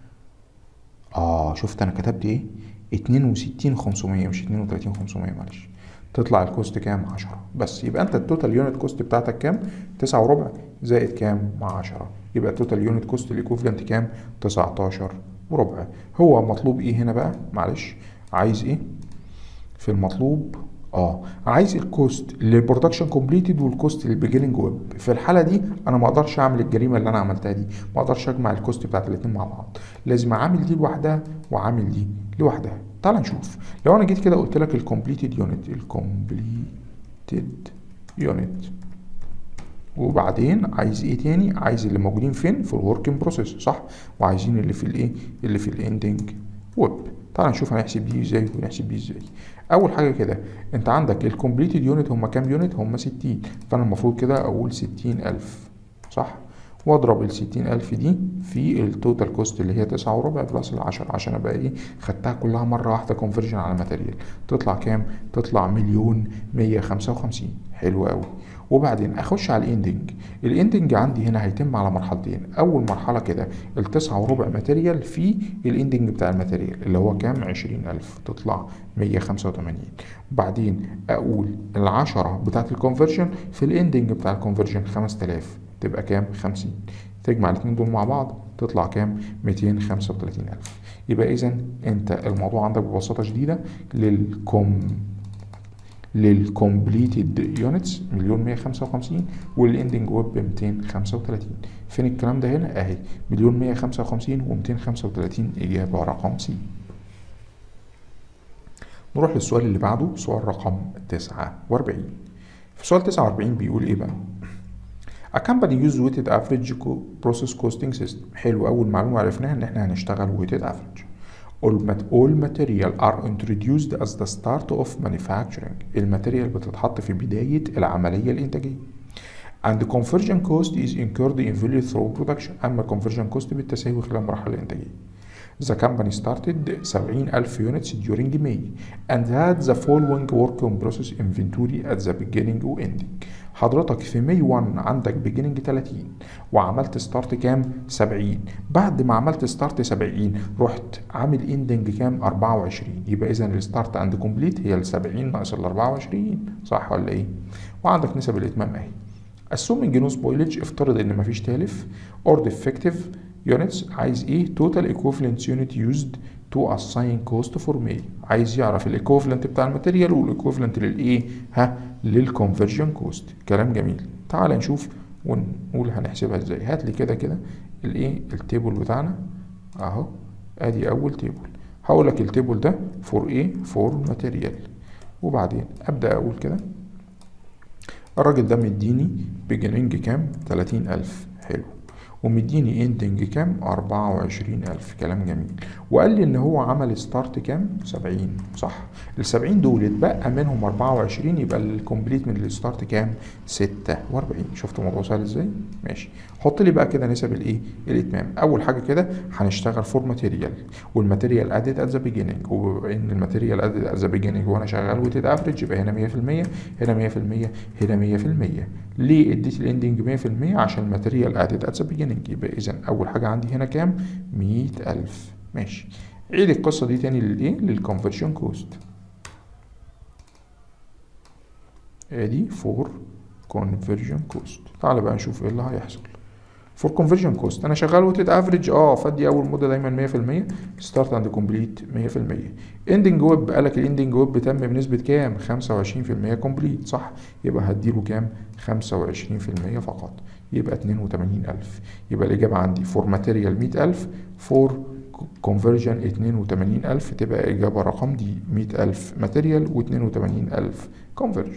اه شفت انا كتبت ايه 62 500 مش 32 500 معلش تطلع الكوست كام 10 بس يبقى انت التوتال يونت كوست بتاعتك كام 9 وربع زائد كام مع 10 يبقى التوتال يونت كوست الايكوفلنت كام 19 وربع هو مطلوب ايه هنا بقى معلش عايز ايه في المطلوب اه عايز الكوست للبرودكشن كومبليتد والكوست للبيجننج ويب في الحاله دي انا ما اقدرش اعمل الجريمه اللي انا عملتها دي ما اقدرش اجمع الكوست بتاعت الاثنين مع بعض لازم اعامل دي لوحدها واعامل دي لوحدها تعال نشوف لو انا جيت كده قلت لك الكومبليتد يونت الكومبليتد يونت وبعدين عايز ايه تاني عايز اللي موجودين فين في الوركينج بروسيس صح وعايزين اللي في الايه اللي في الاندنج ويب تعال نشوف هنحسب دي ازاي ونحسب دي ازاي اول حاجه كده انت عندك الكومبليتد يونت هم كام يونت هم 60 فانا المفروض كده اقول 60000 صح واضرب ال 60000 دي في التوتال كوست اللي هي 9 وربع بلس ال 10 عشان ابقى ايه خدتها كلها مره واحده كونفرجن على ماتيريال تطلع كام تطلع مليون 155 حلو قوي وبعدين اخش على الاندنج الاندنج عندي هنا هيتم على مرحلتين اول مرحله كده التسعة وربع ماتيريال في الاندنج بتاع الماتيريال اللي هو كام 20000 تطلع 185 وبعدين اقول العشرة بتاعت الكونفرجن في الاندنج بتاع الكونفرجن 5000 تبقى كام 50 تجمع الاثنين دول مع بعض تطلع كام 235000 يبقى اذا انت الموضوع عندك ببساطه شديده للكم للكومبليتد يونتس مليون 155 والاندنج ويب ب 235 فين الكلام ده هنا اهي مليون 155 و 235 اجابه رقم سي نروح للسؤال اللي بعده سؤال رقم 49 في سؤال 49 بيقول ايه بقى A company use weighted average process costing system حلو أول معلومة عرفناها إن إحنا هنشتغل weighted average all, mat all material are introduced as the start of manufacturing الماتيريال بتتحط في بداية العملية الإنتاجية and conversion cost is incurred in value through production أما conversion cost بالتساوي خلال المرحلة الإنتاجية The company started 70,000 units during May and had the following work in process inventory at the beginning و ending. حضرتك في ماي 1 عندك beginning 30 وعملت ستارت كام 70 بعد ما عملت ستارت 70 رحت عامل اندنج كام 24 يبقى اذا الستارت عند كومبليت هي ال 70 ناقص ال 24 صح ولا ايه وعندك نسب الاتمام اهي assuming no spoilage افترض ان مفيش تالف or defective units عايز ايه total equivalent unit used to assign cost for May عايز يعرف الايكوفلنت بتاع الماتيريال والايكوفلنت للايه ها للكونفرجن كوست كلام جميل تعال نشوف ونقول هنحسبها ازاي هات لي كده كده الايه التيبل بتاعنا اهو ادي اول تيبل هقول لك التيبل ده فور ايه فور ماتيريال وبعدين ابدا اقول كده الراجل ده مديني بيجننج كام 30000 حلو ومديني اندنج كام 24000 كلام جميل وقال لي ان هو عمل ستارت كام 70 صح ال 70 دول اتبقى منهم 24 يبقى الكومبليت من الستارت كام 46 شفت الموضوع سهل ازاي ماشي حط لي بقى كده نسب الايه الاتمام اول حاجه كده هنشتغل فور ماتيريال والماتيريال ادد ات ذا بيجيننج وبما ان الماتيريال ادد ات ذا بيجيننج وانا شغال ويتد افريج يبقى هنا 100% هنا 100% هنا 100% ليه اديت الاندنج 100% عشان الماتيريال ادد ات ذا بيجيننج يبقى اذا اول حاجه عندي هنا كام 100000 ماشي عيد القصه دي تاني للايه للكونفرشن كوست ادي فور كونفرجن كوست تعال بقى نشوف ايه اللي هيحصل فور كونفرجن كوست انا شغال وتد افريج اه فدي اول مده دايما 100% ستارت اند كومبليت 100% اندنج ويب قال لك الاندنج ويب تم بنسبه كام 25% كومبليت صح يبقى هديله كام 25% فقط يبقى 82000 يبقى الاجابه عندي فور ماتيريال 100000 فور كونفرجن 82000 تبقى اجابه رقم دي 100000 ماتيريال و82000 كونفرجن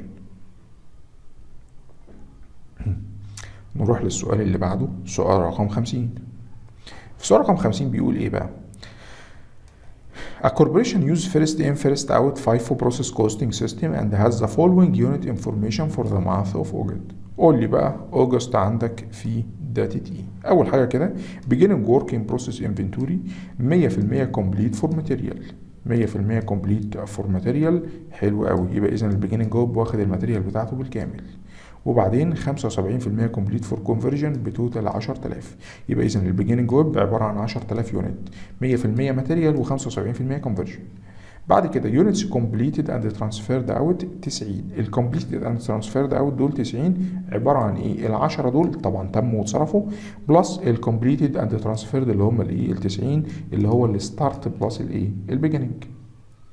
نروح للسؤال اللي بعده سؤال رقم 50 في سؤال رقم 50 بيقول ايه بقى A corporation use first in first out FIFO process costing system and has the following unit information for the month of August. قول لي بقى اوجست عندك في داتا تي اول حاجه كده beginning work in process inventory 100% complete for material 100% complete for material حلو قوي يبقى اذا البيجيننج جوب واخد الماتيريال بتاعته بالكامل وبعدين 75% كومبليت فور كونفرجن بتوتال 10000 يبقى اذا البيجيننج ويب عباره عن 10000 يونت 100% ماتيريال و75% كونفرجن بعد كده يونتس كومبليتد اند ترانسفيرد اوت 90 الكومبليتد اند ترانسفيرد اوت دول 90 عباره عن ايه ال 10 دول طبعا تموا واتصرفوا بلس الكومبليتد اند ترانسفيرد اللي هم الايه ال 90 اللي هو الستارت بلس الايه البيجيننج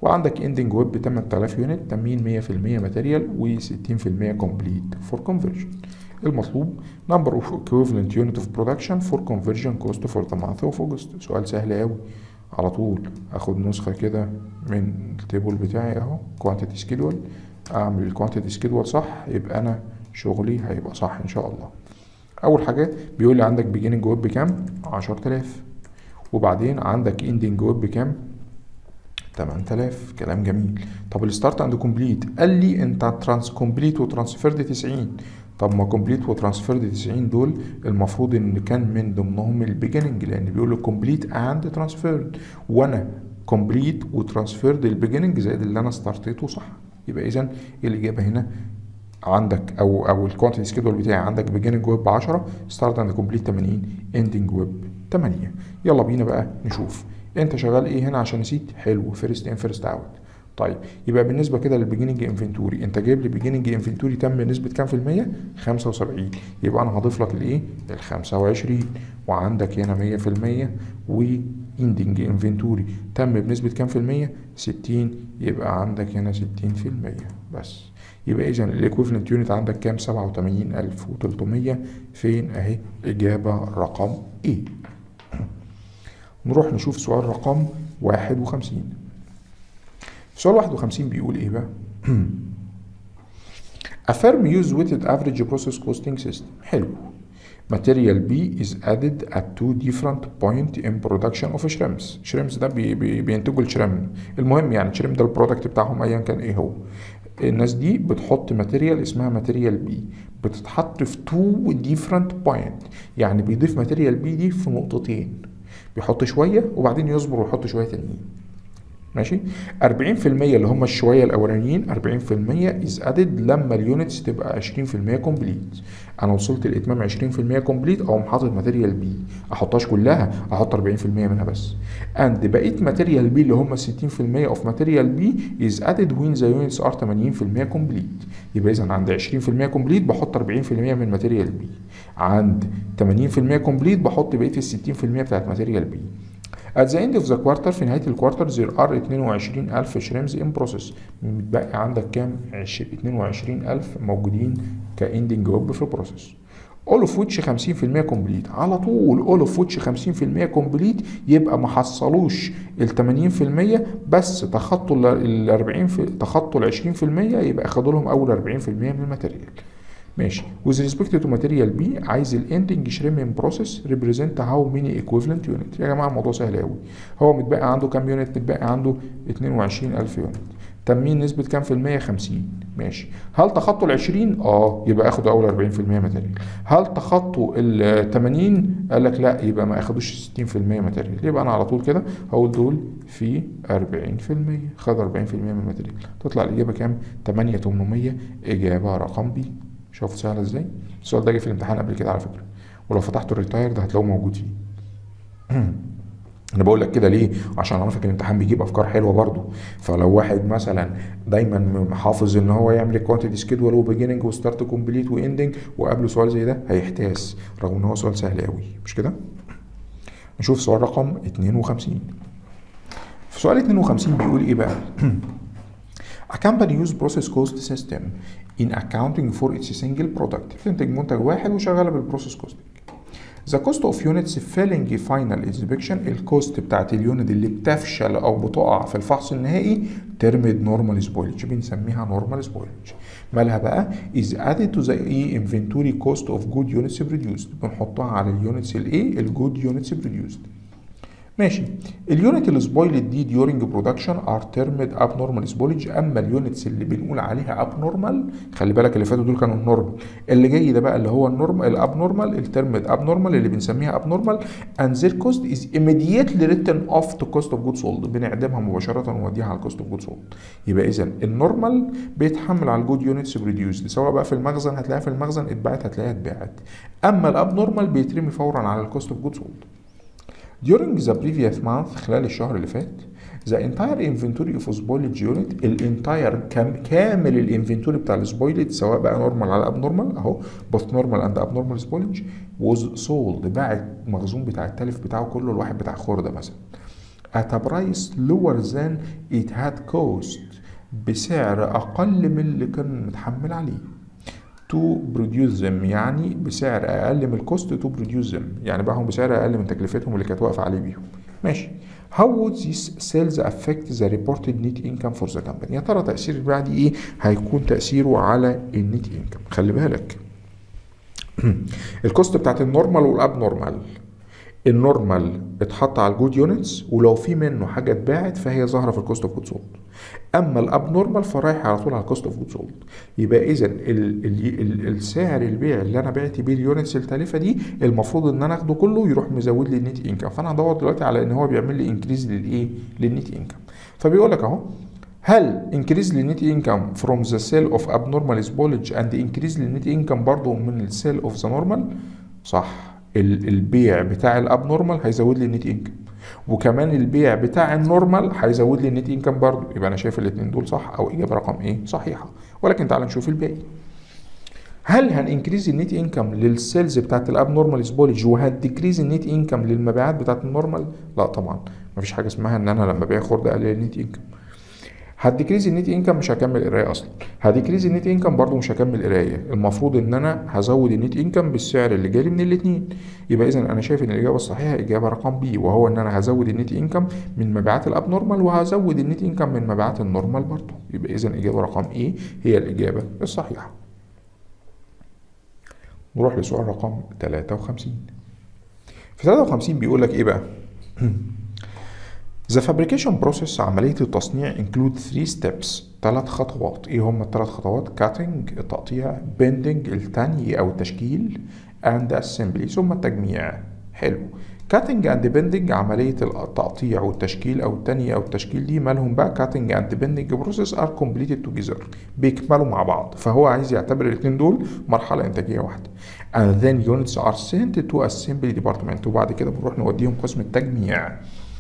وعندك اندنج ويب ب 8000 يونت تامين 100% ماتيريال و60% كومبليت فور كونفرجن المطلوب number of equivalent unit of production for conversion cost for the month of August سؤال سهل قوي على طول اخد نسخه كده من التيبل بتاعي اهو quantity schedule اعمل الكوانتيتي سكيدول صح يبقى انا شغلي هيبقى صح ان شاء الله اول حاجه بيقول لي عندك بيجيننج ويب بكام 10000 وبعدين عندك اندنج ويب بكام 8000 كلام جميل طب الستارت اند كومبليت قال لي انت ترانس كومبليت وترانسفيرد 90 طب ما كومبليت وترانسفيرد 90 دول المفروض ان كان من ضمنهم البيجيننج لان بيقول له كومبليت اند ترانسفيرد وانا كومبليت وترانسفيرد البيجيننج زائد اللي انا ستارتيته صح يبقى اذا الاجابه هنا عندك او او الكوانتيتي سكيدول بتاعي عندك بيجيننج ويب 10 ستارت اند كومبليت 80 اندنج ويب 8 يلا بينا بقى نشوف انت شغال ايه هنا عشان نسيت حلو فيرست ان فيرست اوت طيب يبقى بالنسبه كده للبيجيننج انفنتوري انت جايب لي بيجيننج انفنتوري تم بنسبه كام في الميه 75 يبقى انا هضيف لك الايه ال 25 وعندك هنا 100% واندنج انفنتوري تم بنسبه كام في الميه 60 يبقى عندك هنا 60% بس يبقى اذا الايكويفالنت يونت عندك كام 87300 فين اهي اجابه رقم ايه نروح نشوف سؤال رقم 51 سؤال 51 بيقول ايه بقى A firm use weighted average process costing system حلو Material B is added at two different point in production of shrimps shrimps ده بي بي بينتجوا الشرم المهم يعني الشرم ده البرودكت بتاعهم ايا كان ايه هو الناس دي بتحط ماتيريال اسمها ماتيريال بي بتتحط في تو ديفرنت بوينت يعني بيضيف ماتيريال بي دي في نقطتين بيحط شويه وبعدين يصبر ويحط شويه تانيين ماشي 40% اللي هم الشويه الاولانيين 40% از ادد لما اليونتس تبقى 20% كومبليت انا وصلت لاتمام 20% كومبليت او حاطط ماتيريال بي احطهاش كلها احط 40% منها بس اند بقيت ماتيريال بي اللي هم 60% اوف ماتيريال بي از ادد وين ذا يونتس ار 80% كومبليت يبقى اذا عند 20% كومبليت بحط 40% من ماتيريال بي عند 80% كومبليت بحط بقيه ال 60% بتاعت ماتيريال بي At the end of the quarter في نهاية الكوارتر there are 22000 شريمز in process متبقي عندك كام؟ 22000 موجودين كاندنج ويب في البروسيس all of which 50% كومبليت على طول all of which 50% كومبليت يبقى ما حصلوش ال 80% بس تخطوا ال 40 في تخطوا ال 20% يبقى خدوا لهم اول 40% من الماتيريال ماشي with respect to material B عايز الاندنج شريمين بروسيس represent how many equivalent unit يا جماعه الموضوع سهل قوي هو متبقي عنده كام يونت متبقي عنده 22000 يونت تمين نسبة كام في المية؟ 50 ماشي هل تخطوا ال 20 اه يبقى اخدوا اول 40% ماتيريال هل تخطوا ال 80 قال لك لا يبقى ما اخدوش 60% ماتيريال يبقى انا على طول كده هقول دول في 40% خد 40% من الماتيريال تطلع الاجابه كام 8800 اجابه رقم بي شوفوا سهله ازاي السؤال ده جه في الامتحان قبل كده على فكره ولو فتحتوا الريتاير ده هتلاقوه موجود فيه انا بقول لك كده ليه عشان اعرفك الامتحان بيجيب افكار حلوه برضو فلو واحد مثلا دايما حافظ ان هو يعمل كوانتيتي سكيدول وبيجيننج وستارت كومبليت واندنج وقابله سؤال زي ده هيحتاس رغم ان هو سؤال سهل قوي مش كده نشوف سؤال رقم 52 في سؤال 52 بيقول ايه بقى A company use process cost system in accounting for its single product بتنتج منتج واحد وشغاله بالبروسيس كوستنج The cost of units failing final inspection الكوست بتاعت اليونت اللي بتفشل او بتقع في الفحص النهائي ترمد نورمال سبويلج بنسميها نورمال سبويلج مالها بقى is added to the A inventory cost of good units produced بنحطها على اليونتس الايه الجود يونتس produced ماشي اليونت اللي سبويلد دي during production are termed abnormal spoilage اما اليونتس اللي بنقول عليها abnormal خلي بالك اللي فاتوا دول كانوا النورمال اللي جاي ده بقى اللي هو النورمال الابنورمال الترمد abnormal اللي بنسميها abnormal and their cost is immediately written off to cost of goods sold بنعدمها مباشره ونوديها على الكوست اوف جود سولد يبقى اذا النورمال بيتحمل على الجود يونتس بروديوسد سواء بقى في المخزن هتلاقيها في المخزن اتباعت هتلاقيها اتباعت اما الابنورمال بيترمي فورا على الكوست اوف جود سولد During the previous month خلال الشهر اللي فات the entire inventory of spoilage unit الانتاير كام كامل الانفنتوري بتاع السبويلج سواء بقى نورمال على اب نورمال اهو both normal and abnormal spoilage was sold باع المخزون بتاع التلف بتاعه كله الواحد بتاع خردة مثلا at a price lower than it had cost بسعر أقل من اللي كان متحمل عليه to produce them يعني بسعر أقل من الكوست to produce them يعني باعهم بسعر أقل من تكلفتهم اللي كانت واقفة عليه بيهم ماشي How would these sales affect the reported net income for the company؟ يا ترى تأثير البيعة دي إيه؟ هيكون تأثيره على النت انكم خلي بالك الكوست بتاعت النورمال والاب نورمال النورمال اتحط على الجود يونتس ولو في منه حاجه اتباعت فهي ظاهره في الكوست اوف جود سولد اما الاب نورمال فرايح على طول على الكوست اوف جود سولد يبقى اذا السعر البيع اللي انا بعت بيه اليونتس التالفه دي المفروض ان انا اخده كله يروح مزود لي النت انكم فانا هدور دلوقتي على ان هو بيعمل لي انكريز للايه للنت انكم فبيقول لك اهو هل increase للنت income from the sale of abnormal spoilage and increase للنت income برضه من السيل of the normal صح البيع بتاع الابنورمال هيزود لي النت انكم وكمان البيع بتاع النورمال هيزود لي النت انكم برضه يبقى انا شايف الاثنين دول صح او اجابه رقم ايه صحيحه ولكن تعال نشوف الباقي هل هننكريز النت انكم للسيلز بتاعت الابنورمال سبولج وهنديكريز النت انكم للمبيعات بتاعت النورمال لا طبعا مفيش حاجه اسمها ان انا لما ابيع خرده اقلل النت انكم هديكريز النت انكم مش هكمل قرايه اصلا هديكريز النت انكم برضو مش هكمل قرايه المفروض ان انا هزود النت انكم بالسعر اللي جالي من الاثنين يبقى اذا انا شايف ان الاجابه الصحيحه اجابه رقم بي وهو ان انا هزود النت انكم من مبيعات الاب نورمال وهزود النت انكم من مبيعات النورمال برضو يبقى اذا اجابه رقم ايه هي الاجابه الصحيحه نروح لسؤال رقم 53 في 53 بيقول لك ايه بقى The fabrication process عملية التصنيع include three steps ثلاث خطوات ايه هم الثلاث خطوات cutting التقطيع bending التني او التشكيل and assembly ثم التجميع حلو cutting and bending عملية التقطيع والتشكيل أو التني أو التشكيل دي مالهم بقى cutting and bending process are completed together بيكملوا مع بعض فهو عايز يعتبر الاثنين دول مرحلة إنتاجية واحدة and then units are sent to assembly department وبعد كده بنروح نوديهم قسم التجميع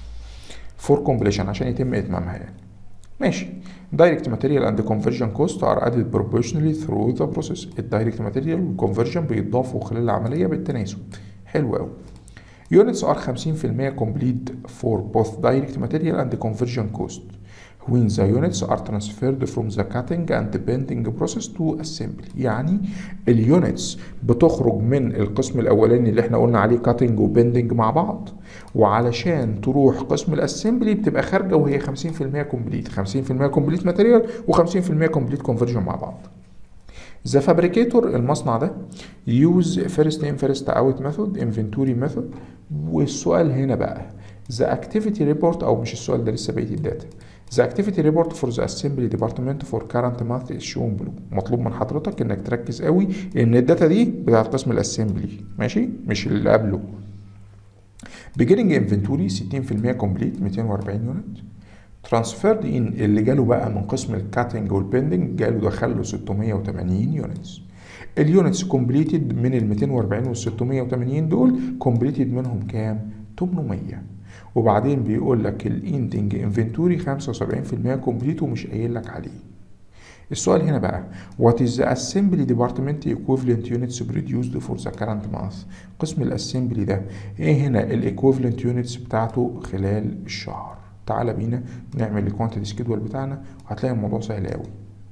فور كومبليشن عشان يتم اتمامها يعني ماشي direct material and conversion cost are added proportionally through the process الدايركت ماتيريال والconversion بيتضافوا خلال العملية بالتناسب حلو قوي units are 50% complete for both direct material and conversion cost when the units are transferred from the cutting and bending process to assembly يعني اليونتس بتخرج من القسم الاولاني اللي احنا قلنا عليه cutting وبندنج مع بعض وعلشان تروح قسم الاسمبلي بتبقى خارجه وهي 50% كومبليت 50% كومبليت ماتيريال و50% كومبليت كونفرجن مع بعض ذا فابريكيتور المصنع ده يوز فيرست ان فيرست اوت ميثود انفنتوري ميثود والسؤال هنا بقى ذا اكتيفيتي ريبورت او مش السؤال ده لسه بقيه الداتا The activity report for the assembly department for current month is shown below مطلوب من حضرتك انك تركز قوي ان الداتا دي بتاعت قسم الاسمبلي ماشي مش اللي قبله beginning inventory 60% complete 240 يونت transferred in اللي جاله بقى من قسم الكاتنج والبندنج جاله دخل له 680 يونتس اليونتس كومبليتد من ال 240 وال 680 دول كومبليتد منهم كام 800 وبعدين بيقول لك الاندنج انفنتوري 75% كومبليت ومش قايل لك عليه السؤال هنا بقى what is the assembly department equivalent units produced for the current month قسم الاسمبلي ده ايه هنا الايكويفالنت يونتس بتاعته خلال الشهر تعالى بينا نعمل الكوانتيتي سكيدول بتاعنا وهتلاقي الموضوع سهل قوي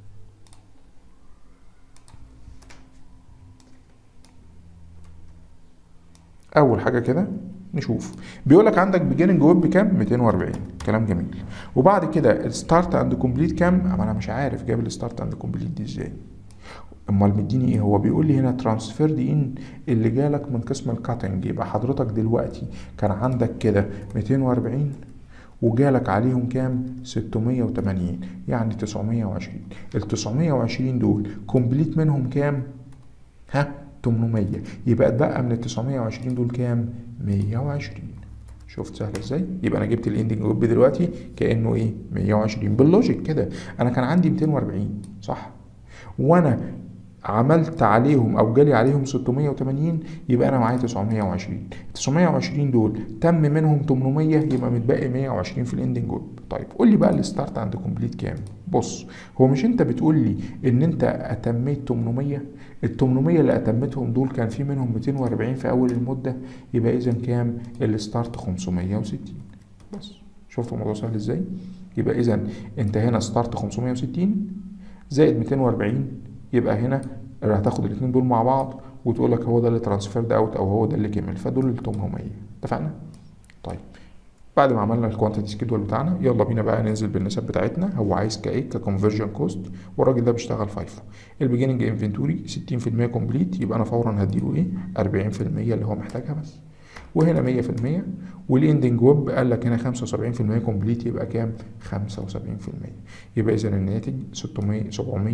اول حاجه كده نشوف بيقول لك عندك بيجيننج ويب بكام 240 كلام جميل وبعد كده الستارت اند كومبليت كام اما انا مش عارف جاب الستارت اند كومبليت دي ازاي امال مديني ايه هو بيقول لي هنا ترانسفير دي ان اللي جالك من قسم الكاتنج يبقى حضرتك دلوقتي كان عندك كده 240 وجالك عليهم كام 680 يعني 920 ال 920 دول كومبليت منهم كام ها 800 يبقى اتبقى من ال 920 دول كام 120 شفت سهل ازاي يبقى انا جبت الاندنج ويب دلوقتي كانه ايه 120 باللوجيك كده انا كان عندي 240 صح وانا عملت عليهم او جالي عليهم 680 يبقى انا معايا 920 920 دول تم منهم 800 يبقى متبقي 120 في الاندنج ويب طيب قول لي بقى الستارت عند كومبليت كام بص هو مش انت بتقول لي ان انت اتميت 800 ال 800 اللي اتمتهم دول كان في منهم 240 في اول المده يبقى اذا كام الستارت 560 بس شفتوا الموضوع سهل ازاي يبقى اذا انت هنا ستارت 560 زائد 240 يبقى هنا هتاخد الاثنين دول مع بعض وتقول لك هو ده اللي ترانسفيرد اوت او هو ده اللي كمل فدول ال 800 اتفقنا طيب بعد ما عملنا الكوانتيتي سكيدول بتاعنا يلا بينا بقى ننزل بالنسب بتاعتنا هو عايز كايه ككونفرجن كوست والراجل ده بيشتغل فايفو البيجيننج انفنتوري 60% كومبليت يبقى انا فورا هديله ايه 40% اللي هو محتاجها بس وهنا 100% والاندنج ويب قال لك هنا 75% كومبليت يبقى كام 75% يبقى اذا الناتج 600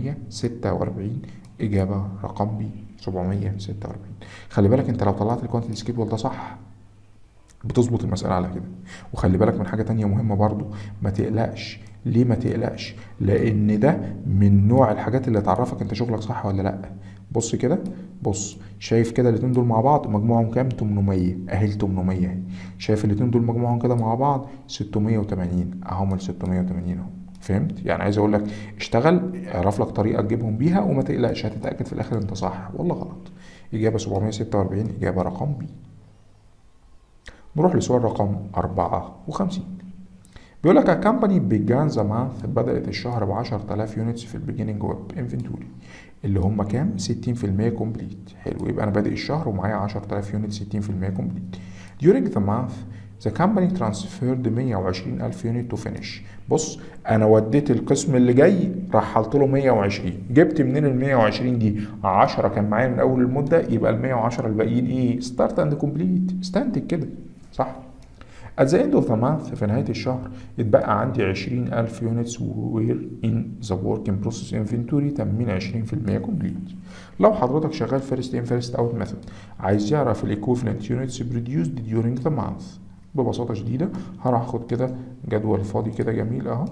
746 اجابه رقم بي 746 خلي بالك انت لو طلعت الكوانتيتي سكيدول ده صح بتظبط المسألة على كده وخلي بالك من حاجة تانية مهمة برضو ما تقلقش ليه ما تقلقش لان ده من نوع الحاجات اللي تعرفك انت شغلك صح ولا لا بص كده بص شايف كده الاتنين دول مع بعض مجموعهم كام 800 اهي ال 800 اهي شايف الاتنين دول مجموعهم كده مع بعض 680 اهم ال 680 اهو فهمت يعني عايز اقول لك اشتغل اعرف لك طريقه تجيبهم بيها وما تقلقش هتتاكد في الاخر انت صح ولا غلط اجابه 746 اجابه رقم بي نروح لسؤال رقم 54 بيقول لك a company began the month بدأت الشهر ب 10000 يونتس في البيجيننج ويب انفنتوري اللي هم كام 60% كومبليت حلو يبقى انا بادئ الشهر ومعايا 10000 يونت 60% كومبليت during the month the company transferred 120000 يونت to finish بص انا وديت القسم اللي جاي رحلت له 120 جبت منين ال 120 دي 10 كان معايا من اول المده يبقى ال 110 الباقيين ايه ستارت اند كومبليت استنتج كده صح At the end of the month في نهاية الشهر اتبقى عندي 20000 units were in the work in process inventory تمين 20% complete. لو حضرتك شغال first in first out method عايز يعرف ال equivalent units produced during the month ببساطة شديدة هروح اخد كده جدول فاضي كده جميل اهو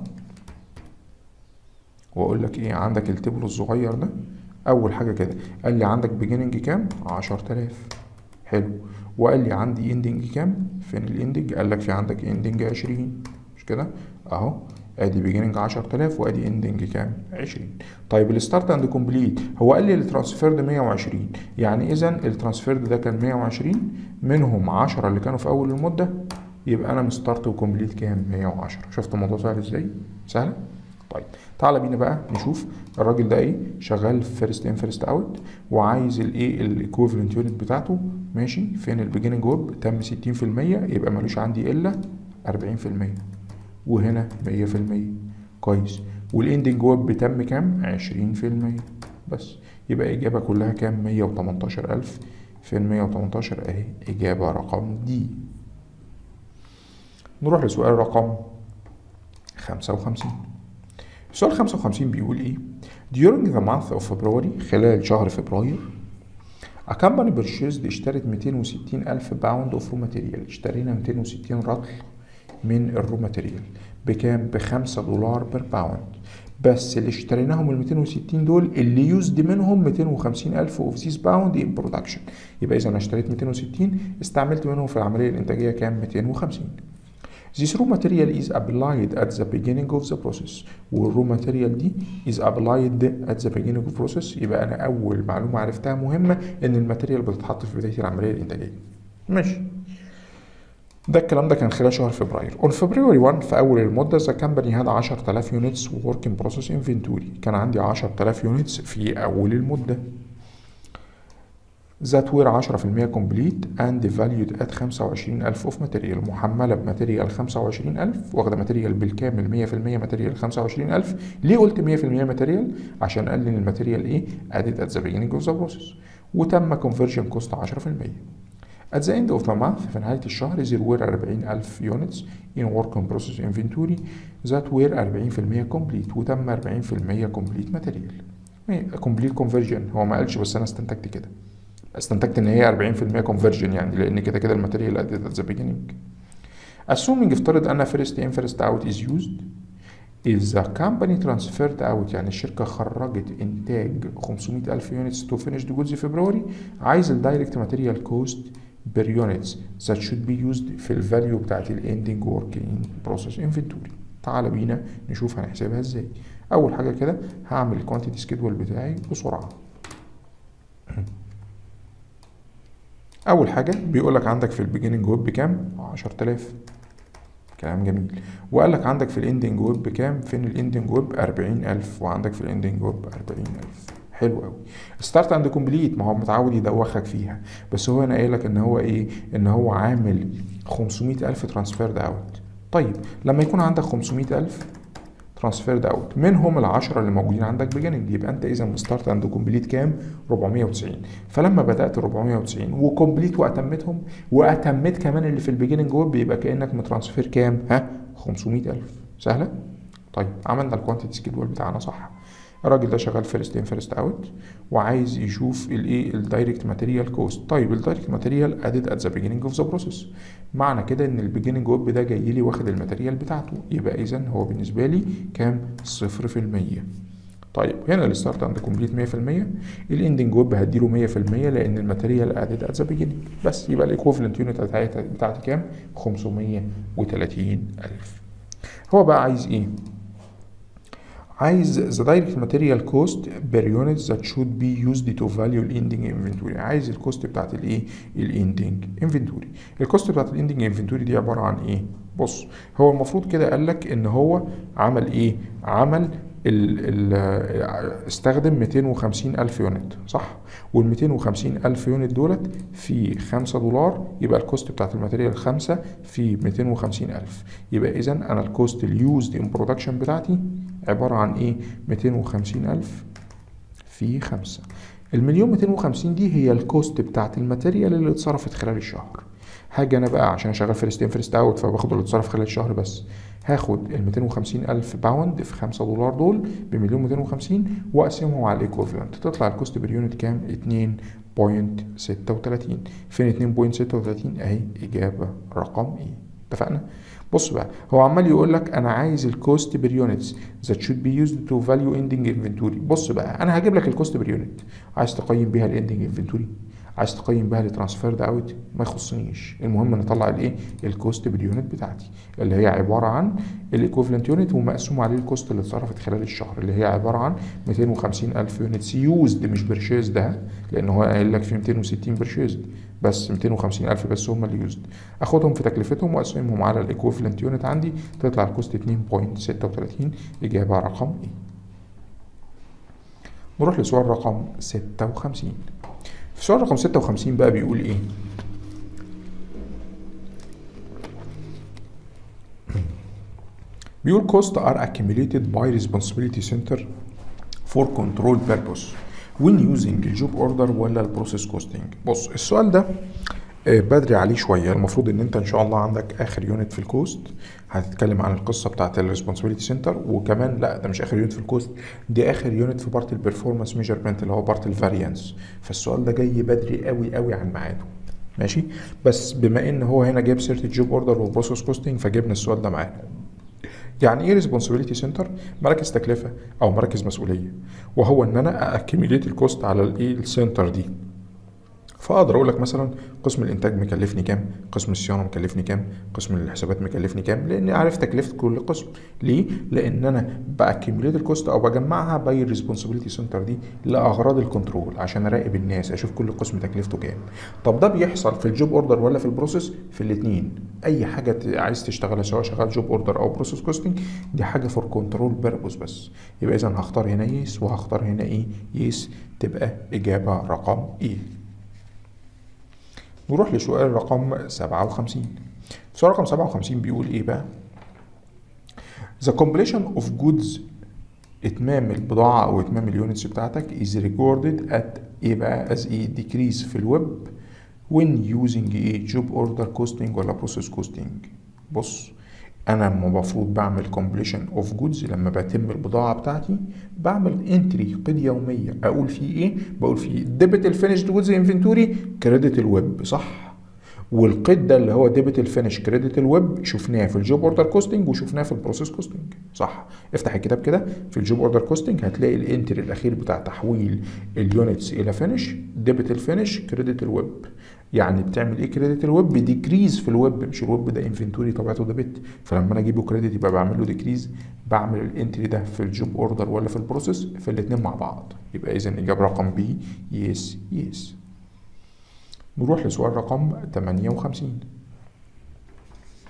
واقول لك ايه عندك التبل الصغير ده اول حاجة كده قال لي عندك beginning كام 10000 حلو وقال لي عندي اندنج كام فين الاندنج قال لك في عندك اندنج 20 مش كده اهو ادي بيجيننج 10000 وادي اندنج كام 20 طيب الستارت اند كومبليت هو قال لي الترانسفيرد 120 يعني اذا الترانسفيرد ده كان 120 منهم 10 اللي كانوا في اول المده يبقى انا مستارت وكومبليت كام 110 شفت الموضوع سهل ازاي سهل طيب تعالى بينا بقى نشوف الراجل ده ايه شغال فيرست ان فيرست اوت وعايز الايه الايكوفالنت يونت بتاعته ماشي فين البيجيننج ويب تم 60% يبقى ملوش عندي الا 40% وهنا 100% كويس والاندنج ويب تم كام 20% بس يبقى اجابه كلها كام 118000 فين 118 اهي اجابه رقم دي نروح لسؤال رقم 55 سؤال 55 بيقول ايه during the month of February خلال شهر فبراير A company purchased اشترت 260 ألف باوند اوف رو ماتيريال اشترينا 260 رطل من الرو ماتيريال بكام؟ ب 5 دولار بير باوند بس اللي اشتريناهم ال 260 دول اللي يوزد منهم 250 ألف اوف ذيس باوند ان برودكشن يبقى إذا أنا اشتريت 260 استعملت منهم في العملية الإنتاجية كام؟ 250 This raw material is applied at the beginning of the process والرو ماتيريال دي is applied at the beginning of process يبقى انا اول معلومه عرفتها مهمه ان الماتيريال بتتحط في بدايه العمليه الانتاجيه ماشي ده الكلام ده كان خلال شهر فبراير on February 1 في اول المده the company had 10000 units work in process inventory كان عندي 10000 units في اول المده ذات وير 10% كومبليت اند فاليود ات 25000 اوف ماتيريال محمله بماتيريال 25000 واخده ماتيريال بالكامل 100% ماتيريال 25000 ليه قلت 100% ماتيريال عشان قال لي ان الماتيريال ايه ادد ات ذا بيجيننج اوف ذا بروسيس وتم كونفرجن كوست 10% At the end of the month في نهاية الشهر there were 40000 units in work in process inventory that were 40% complete وتم 40% complete material. complete conversion هو ما قالش بس أنا استنتجت كده. استنتجت ان هي 40% كونفرجن يعني لان كده كده الماتيريال اديت ات ذا بيجيننج assuming افترض ان first in first out is used is the company transferred out يعني الشركة خرجت إنتاج 500 ألف units to finished goods في فبراير عايز الدايركت ماتيريال كوست per units that should be used في الفاليو بتاعت الاندنج work in process inventory تعال بينا نشوف هنحسبها ازاي أول حاجة كده هعمل الكوانتيتي سكيدول بتاعي بسرعة اول حاجه بيقول لك عندك في البيجيننج ويب بكام 10000 كلام جميل وقال لك عندك في الاندنج ويب كام فين الاندنج ويب 40000 وعندك في الاندنج ويب 40000 حلو قوي ستارت اند كومبليت ما هو متعود يدوخك فيها بس هو هنا قايل لك ان هو ايه ان هو عامل 500000 ترانسفيرد اوت طيب لما يكون عندك 500000 ترانسفيرد اوت منهم ال10 اللي موجودين عندك بيجننج يبقى انت اذا ستارت اند كومبليت كام 490 فلما بدات 490 وكومبليت واتمتهم واتمت كمان اللي في البيجننج ويب يبقى كانك مترانسفير كام ها 500000 سهله طيب عملنا الكوانتيتي سكيدول بتاعنا صح الراجل ده شغال فيرست ان فيرست اوت وعايز يشوف الايه الدايركت ماتيريال كوست طيب الدايركت ماتيريال ادد ات ذا بيجيننج اوف ذا بروسيس معنى كده ان البيجيننج ويب ده جاي لي واخد الماتيريال بتاعته يبقى اذا هو بالنسبه لي كام 0% طيب هنا الستارت عند كومبليت 100% الاندنج ويب هديله 100% لان الماتيريال ادد ات ذا بيجيننج بس يبقى الايكوفلنت يونت بتاعتي كام 530000 هو بقى عايز ايه عايز the direct material cost per unit that should be used to value ending inventory عايز الكوست بتاعت الايه الاندنج انفنتوري الكوست بتاعت الاندنج انفنتوري دي عباره عن ايه بص هو المفروض كده قال لك ان هو عمل ايه عمل ال ال استخدم 250 ألف يونت صح وال 250 ألف يونت دولت في 5 دولار يبقى الكوست بتاعت الماتيريال 5 في 250 ألف يبقى إذا أنا الكوست اليوزد ان برودكشن بتاعتي عبارة عن إيه 250 ألف في 5 المليون 250 دي هي الكوست بتاعت الماتيريال اللي اتصرفت خلال الشهر هاجي انا بقى عشان شغال فيرست ان فيرست اوت فباخد اللي اتصرف خلال الشهر بس هاخد ال 250 ألف باوند في 5 دولار دول بمليون 250 وأقسمهم على الإيكوفلنت تطلع الكوست بير يونت كام 2.36 فين 2.36 أهي إجابة رقم إيه اتفقنا؟ بص بقى هو عمال يقول لك انا عايز الكوست بير يونتس ذات شود بي يوزد تو فاليو اندنج انفنتوري بص بقى انا هجيب لك الكوست بير يونت عايز تقيم بيها الاندنج انفنتوري عايز تقيم بها الترانسفيرد اوت ما يخصنيش المهم ان اطلع الايه الكوست باليونت بتاعتي اللي هي عباره عن الايكوفلنت يونت ومقسوم عليه الكوست اللي اتصرفت خلال الشهر اللي هي عباره عن 250 الف يونتس يوزد مش برشيز ده لان هو قايل لك في 260 برشيزد بس 250 الف بس هم اللي يوزد اخدهم في تكلفتهم واقسمهم على الايكوفلنت يونت عندي تطلع الكوست 2.36 اجابه رقم ايه نروح لسؤال رقم 56 في سؤال رقم 56 بقى بيقول ايه بيقول cost are accumulated by responsibility center for control purpose when using الجوب اوردر ولا البروسيس كوستنج بص السؤال ده بدري عليه شويه المفروض ان انت ان شاء الله عندك اخر يونت في الكوست هتتكلم عن القصه بتاعت الريسبونسبيلتي سنتر وكمان لا ده مش اخر يونت في الكوست دي اخر يونت في بارت البرفورمانس ميجرمنت اللي هو بارت الفاريانس فالسؤال ده جاي بدري قوي قوي عن ميعاده ماشي بس بما ان هو هنا جايب سيره الجوب اوردر والبروسيس كوستنج فجبنا السؤال ده معانا يعني ايه ريسبونسبيلتي سنتر مراكز تكلفه او مراكز مسؤوليه وهو ان انا اكيميليت الكوست على الايه السنتر دي فاقدر اقول لك مثلا قسم الانتاج مكلفني كام قسم الصيانه مكلفني كام قسم الحسابات مكلفني كام لاني عارف تكلفه كل قسم ليه لان انا باكيميليت الكوست او بجمعها باي الريسبونسبيلتي سنتر دي لاغراض الكنترول عشان اراقب الناس اشوف كل قسم تكلفته كام طب ده بيحصل في الجوب اوردر ولا في البروسيس في الاثنين اي حاجه عايز تشتغلها سواء شغال جوب اوردر او بروسيس كوستنج دي حاجه فور كنترول بيربوس بس يبقى اذا هختار هنا يس وهختار هنا ايه يس تبقى اجابه رقم ايه نروح لسؤال رقم 57 سؤال رقم 57 بيقول ايه بقى The completion of goods اتمام البضاعة او اتمام اليونتس بتاعتك is recorded at ايه بقى as a decrease في الويب when using ايه job order costing ولا process costing بص انا المفروض بعمل كومبليشن اوف جودز لما بتم البضاعه بتاعتي بعمل انتري قيد يوميه اقول فيه ايه بقول فيه ديبت الفينيشد جودز انفنتوري كريدت الويب صح والقيد ده اللي هو ديبت الفينش كريدت الويب شفناه في الجوب اوردر كوستنج وشفناه في البروسيس كوستنج صح افتح الكتاب كده في الجوب اوردر كوستنج هتلاقي الانتري الاخير بتاع تحويل اليونتس الى فينش ديبت الفينش كريدت الويب يعني بتعمل ايه كريدت الويب ديكريز في الويب مش الويب ده انفنتوري طبيعته ده بت فلما انا اجيبه كريدت يبقى بعمل له ديكريز بعمل الانتري ده في الجوب اوردر ولا في البروسيس في الاثنين مع بعض يبقى اذا اجابه رقم بي يس يس نروح لسؤال رقم 58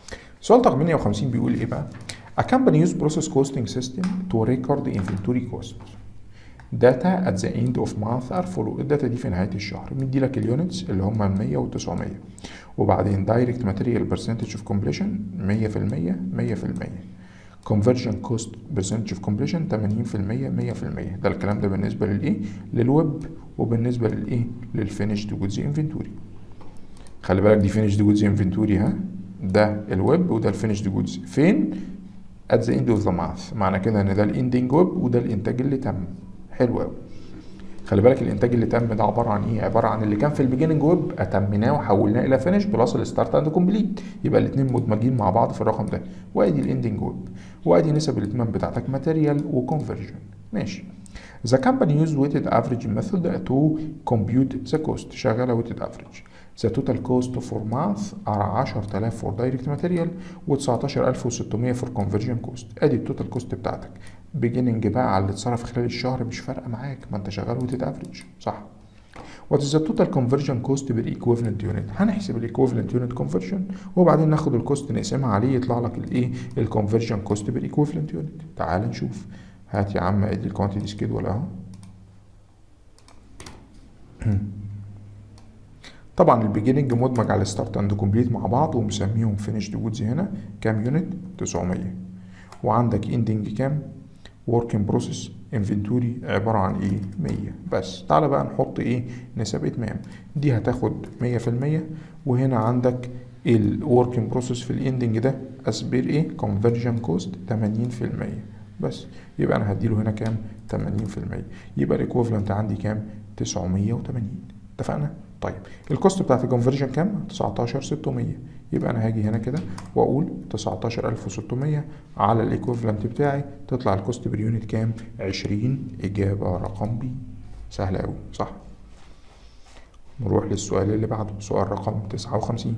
سؤال رقم 150 بيقول ايه بقى A company use process costing system to record the inventory cost data at the end of month are follow الداتا دي في نهايه الشهر مدي لك اليونتس اللي هم ال 100 وال 900 وبعدين دايركت ماتيريال برسنتج اوف كومبليشن 100% 100% conversion cost percentage of completion 80% 100% ده الكلام ده بالنسبه للايه للويب وبالنسبه للايه للفينيشد جودز انفنتوري خلي بالك دي فينيشد جودز انفنتوري ها ده الويب وده الفينيشد جودز فين at the end of the month معنى كده ان ده الاندنج ويب وده الانتاج اللي تم حلو قوي خلي بالك الانتاج اللي تم ده عباره عن ايه عباره عن اللي كان في البيجننج ويب اتمناه وحولناه الى فينش بلس الستارت اند كومبليت يبقى الاثنين مدمجين مع بعض في الرقم ده وادي الاندنج ويب وادي نسب الاتمام بتاعتك ماتيريال وكونفرجن ماشي The company used weighted average method to compute the cost شغالة weighted average The total cost for month are 10000 for direct material و 19600 for conversion cost ادي التوتال كوست بتاعتك beginning بقى على اللي اتصرف خلال الشهر مش فارقة معاك ما انت شغال weighted average صح What is the total conversion cost per equivalent unit؟ هنحسب الايكوفالنت يونت conversion وبعدين ناخد الكوست نقسمها عليه يطلع لك الايه الكونفرجن كوست بير equivalent يونت تعال نشوف هات يا عم ادي الكوانتيتي سكيدول اهو طبعا البيجيننج مدمج على ستارت اند كومبليت مع بعض ومسميهم فينيشد جودز هنا كام يونت 900 وعندك اندنج كام ورك ان بروسيس انفنتوري عباره عن ايه 100 بس تعالى بقى نحط ايه نسب اتمام دي هتاخد 100% وهنا عندك الورك ان بروسيس في الاندنج ده اسبير ايه كونفرجن كوست 80% بس يبقى انا هديله هنا كام 80% يبقى الايكوفالنت عندي كام 980 اتفقنا طيب الكوست بتاعت الكونفرجن كام 19600 يبقى انا هاجي هنا كده واقول 19600 على الايكوفالنت بتاعي تطلع الكوست بير يونت كام 20 اجابه رقم بي سهله قوي صح نروح للسؤال اللي بعده سؤال رقم 59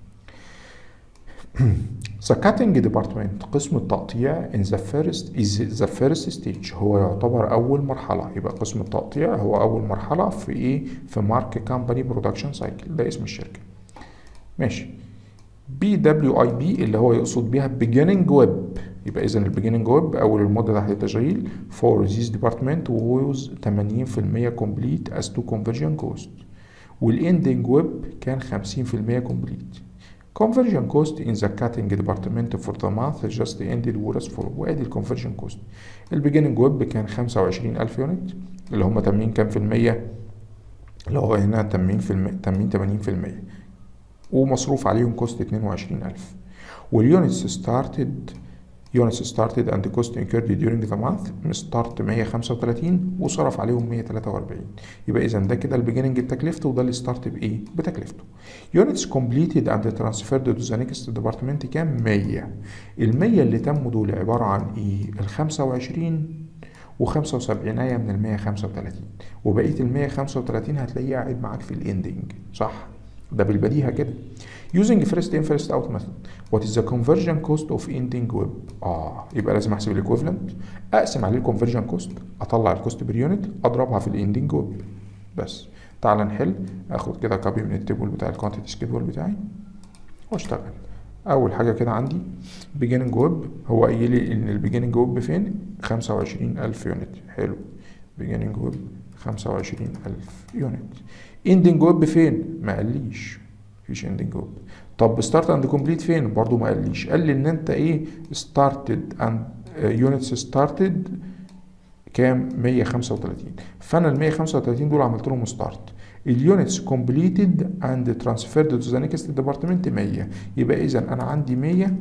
The cutting department قسم التقطيع in the first is the first stage هو يعتبر أول مرحلة يبقى قسم التقطيع هو أول مرحلة في إيه؟ في مارك كامباني برودكشن سايكل ده اسم الشركة ماشي بي دبليو اي بي اللي هو يقصد بيها beginning ويب يبقى إذا البيجننج ويب أول المدة تحت التشغيل for this department was 80% complete as to conversion cost والاندنج ويب كان 50% complete conversion cost in the cutting department for the month just ended was for وادي الكونفرجن كوست البيجننج ويب كان 25000 يونت اللي هم تمين كام في المية اللي هو هنا تمين في المية تمين 80 في المية ومصروف عليهم كوست 22000 واليونتس ستارتد units started and cost incurred during the month ستارت 135 وصرف عليهم 143 يبقى اذا ده كده البيجننج بتكلفته وده الستارت بايه بتكلفته units completed and transferred to the next department كام 100 ال 100 اللي تموا دول عباره عن ايه ال 25 و75 من ال 135 وبقيه ال 135 هتلاقيه قاعد معاك في الاندنج صح ده بالبديهه كده using first in first out method what is the conversion cost of ending web اه يبقى لازم احسب الايكويفالنت اقسم عليه الكونفرجن كوست اطلع الكوست بير يونت اضربها في الاندنج ويب بس تعال نحل اخد كده كوبي من التيبل بتاع الكوانتيتي سكيدول بتاعي واشتغل اول حاجه كده عندي beginning ويب هو قايل لي ان البيجننج ويب فين 25000 يونت حلو beginning ويب 25000 يونت ending ويب فين ما قاليش مفيش اندنج ويب طب ستارت اند كومبليت فين برضو ما قاليش قال لي ان انت ايه ستارتد اند يونتس ستارتد كام 135 فانا ال 135 دول عملت لهم ستارت اليونتس كومبليتد اند ترانسفيرد تو ذا نيكست ديبارتمنت 100 يبقى اذا انا عندي 100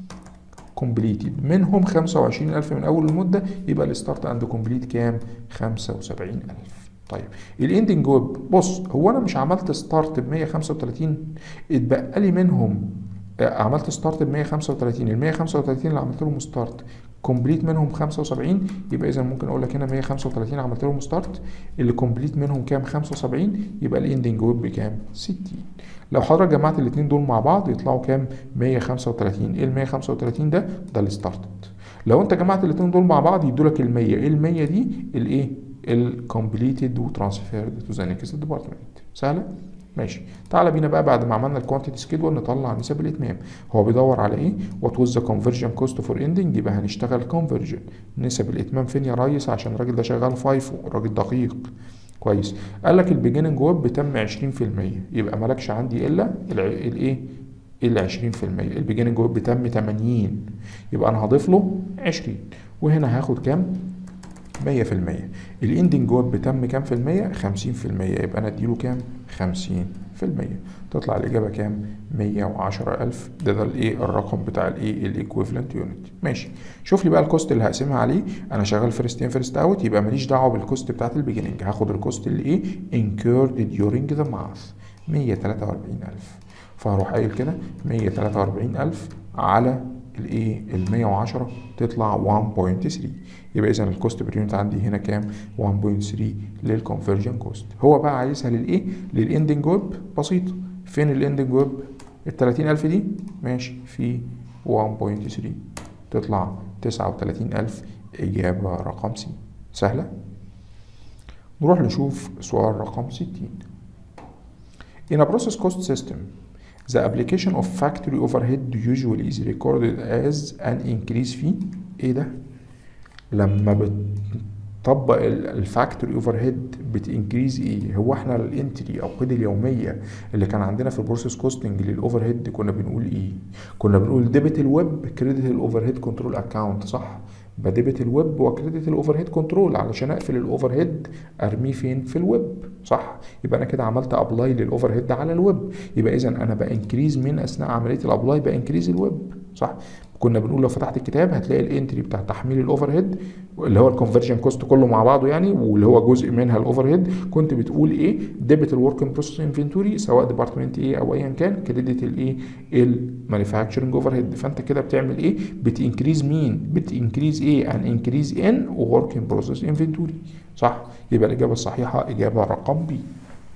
كومبليتد منهم 25000 من اول المده يبقى الستارت اند كومبليت كام 75000 طيب الاندنج ويب بص هو انا مش عملت ستارت ب 135 اتبقى لي منهم عملت ستارت ب 135 ال 135 اللي عملت لهم ستارت كومبليت منهم 75 يبقى اذا ممكن اقول لك هنا 135 عملت لهم ستارت اللي كومبليت منهم كام 75 يبقى الاندنج ويب بكام 60 لو حضرتك جمعت الاثنين دول مع بعض يطلعوا كام 135 ايه ال 135 ده ده الستارتد لو انت جمعت الاثنين دول مع بعض يدوا لك ال 100 ايه ال 100 دي الايه الكومبليتد وترانسفيرد تو ذا نيكست ديبارتمنت سهله ماشي تعالى بينا بقى بعد ما عملنا الكوانتيتي سكيدول نطلع نسب الاتمام هو بيدور على ايه وات واز ذا كونفرجن كوست فور اندنج يبقى هنشتغل كونفرجن نسب الاتمام فين يا ريس عشان الراجل ده شغال فايفو راجل دقيق كويس قال لك البيجيننج ويب بتم 20% يبقى مالكش عندي الا الايه ال 20% البيجيننج ويب بتم 80 يبقى انا هضيف له 20 وهنا هاخد كام 100% الاندنج ويب بتم كام في المية 50 في المية يبقى انا اديله كام 50 في المية تطلع الإجابة كام؟ مية وعشرة ألف ده ده الإيه الرقم بتاع الإيه الإيكويفلنت يونت ماشي شوف لي بقى الكوست اللي هقسمها عليه أنا شغال فيرست إن فيرست أوت يبقى ماليش دعوة بالكوست بتاعت البيجيننج هاخد الكوست اللي إيه incurred during the month مية تلاتة وأربعين ألف فهروح قايل كده مية تلاتة وأربعين ألف على الايه ال 110 تطلع 1.3 يبقى اذا الكوست بير يونت عندي هنا كام 1.3 للكونفرجن كوست هو بقى عايزها للايه للاندنج ويب بسيطه فين الاندنج ويب ال 30000 دي ماشي في 1.3 تطلع 39000 اجابه رقم سي سهله نروح نشوف سؤال رقم 60 In a process cost system The application of factory overhead usually is recorded as an increase fee ايه ده؟ لما بتطبق الفاكتوري اوفر هيد بتنكريز ايه؟ هو احنا الانتري او القيد اليوميه اللي كان عندنا في البروسيس كوستنج للاوفر هيد كنا بنقول ايه؟ كنا بنقول ديبت الويب كريدت الاوفر هيد كنترول اكاونت صح؟ بديبت الويب وكريدت الاوفر هيد كنترول علشان اقفل الاوفر هيد ارميه فين في الويب صح يبقى انا كده عملت ابلاي للاوفر هيد على الويب يبقى اذا انا بانكريز من اثناء عمليه الابلاي بانكريز الويب صح كنا بنقول لو فتحت الكتاب هتلاقي الانتري بتاع تحميل الاوفر هيد اللي هو الكونفرجن كوست كله مع بعضه يعني واللي هو جزء منها الاوفر هيد كنت بتقول ايه ديبت الورك ان بروسيس انفنتوري سواء ديبارتمنت ايه او ايا كان كريدت الايه المانيفاكتشرنج اوفر هيد فانت كده بتعمل ايه بتنكريز مين بتنكريز ايه ان انكريز ان ورك ان بروسيس انفنتوري صح يبقى الاجابه الصحيحه اجابه رقم بي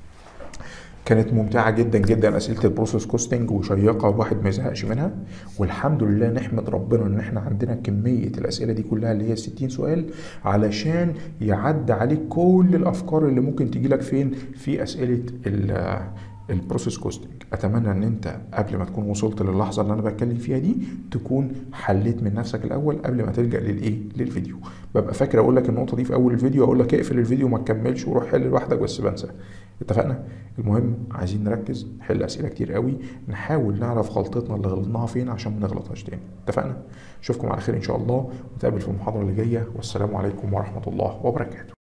كانت ممتعة جدا جدا أسئلة البروسيس كوستنج وشيقة والواحد ما يزهقش منها والحمد لله نحمد ربنا إن إحنا عندنا كمية الأسئلة دي كلها اللي هي 60 سؤال علشان يعدي عليك كل الأفكار اللي ممكن تجي لك فين في أسئلة البروسيس كوستنج اتمنى ان انت قبل ما تكون وصلت للحظه اللي انا بتكلم فيها دي تكون حليت من نفسك الاول قبل ما تلجا للايه للفيديو ببقى فاكر اقول لك النقطه دي في اول الفيديو اقول لك اقفل الفيديو ما تكملش وروح حل لوحدك بس بنسى اتفقنا المهم عايزين نركز نحل اسئله كتير قوي نحاول نعرف غلطتنا اللي غلطناها فين عشان ما نغلطهاش تاني اتفقنا اشوفكم على خير ان شاء الله ونتقابل في المحاضره اللي جايه والسلام عليكم ورحمه الله وبركاته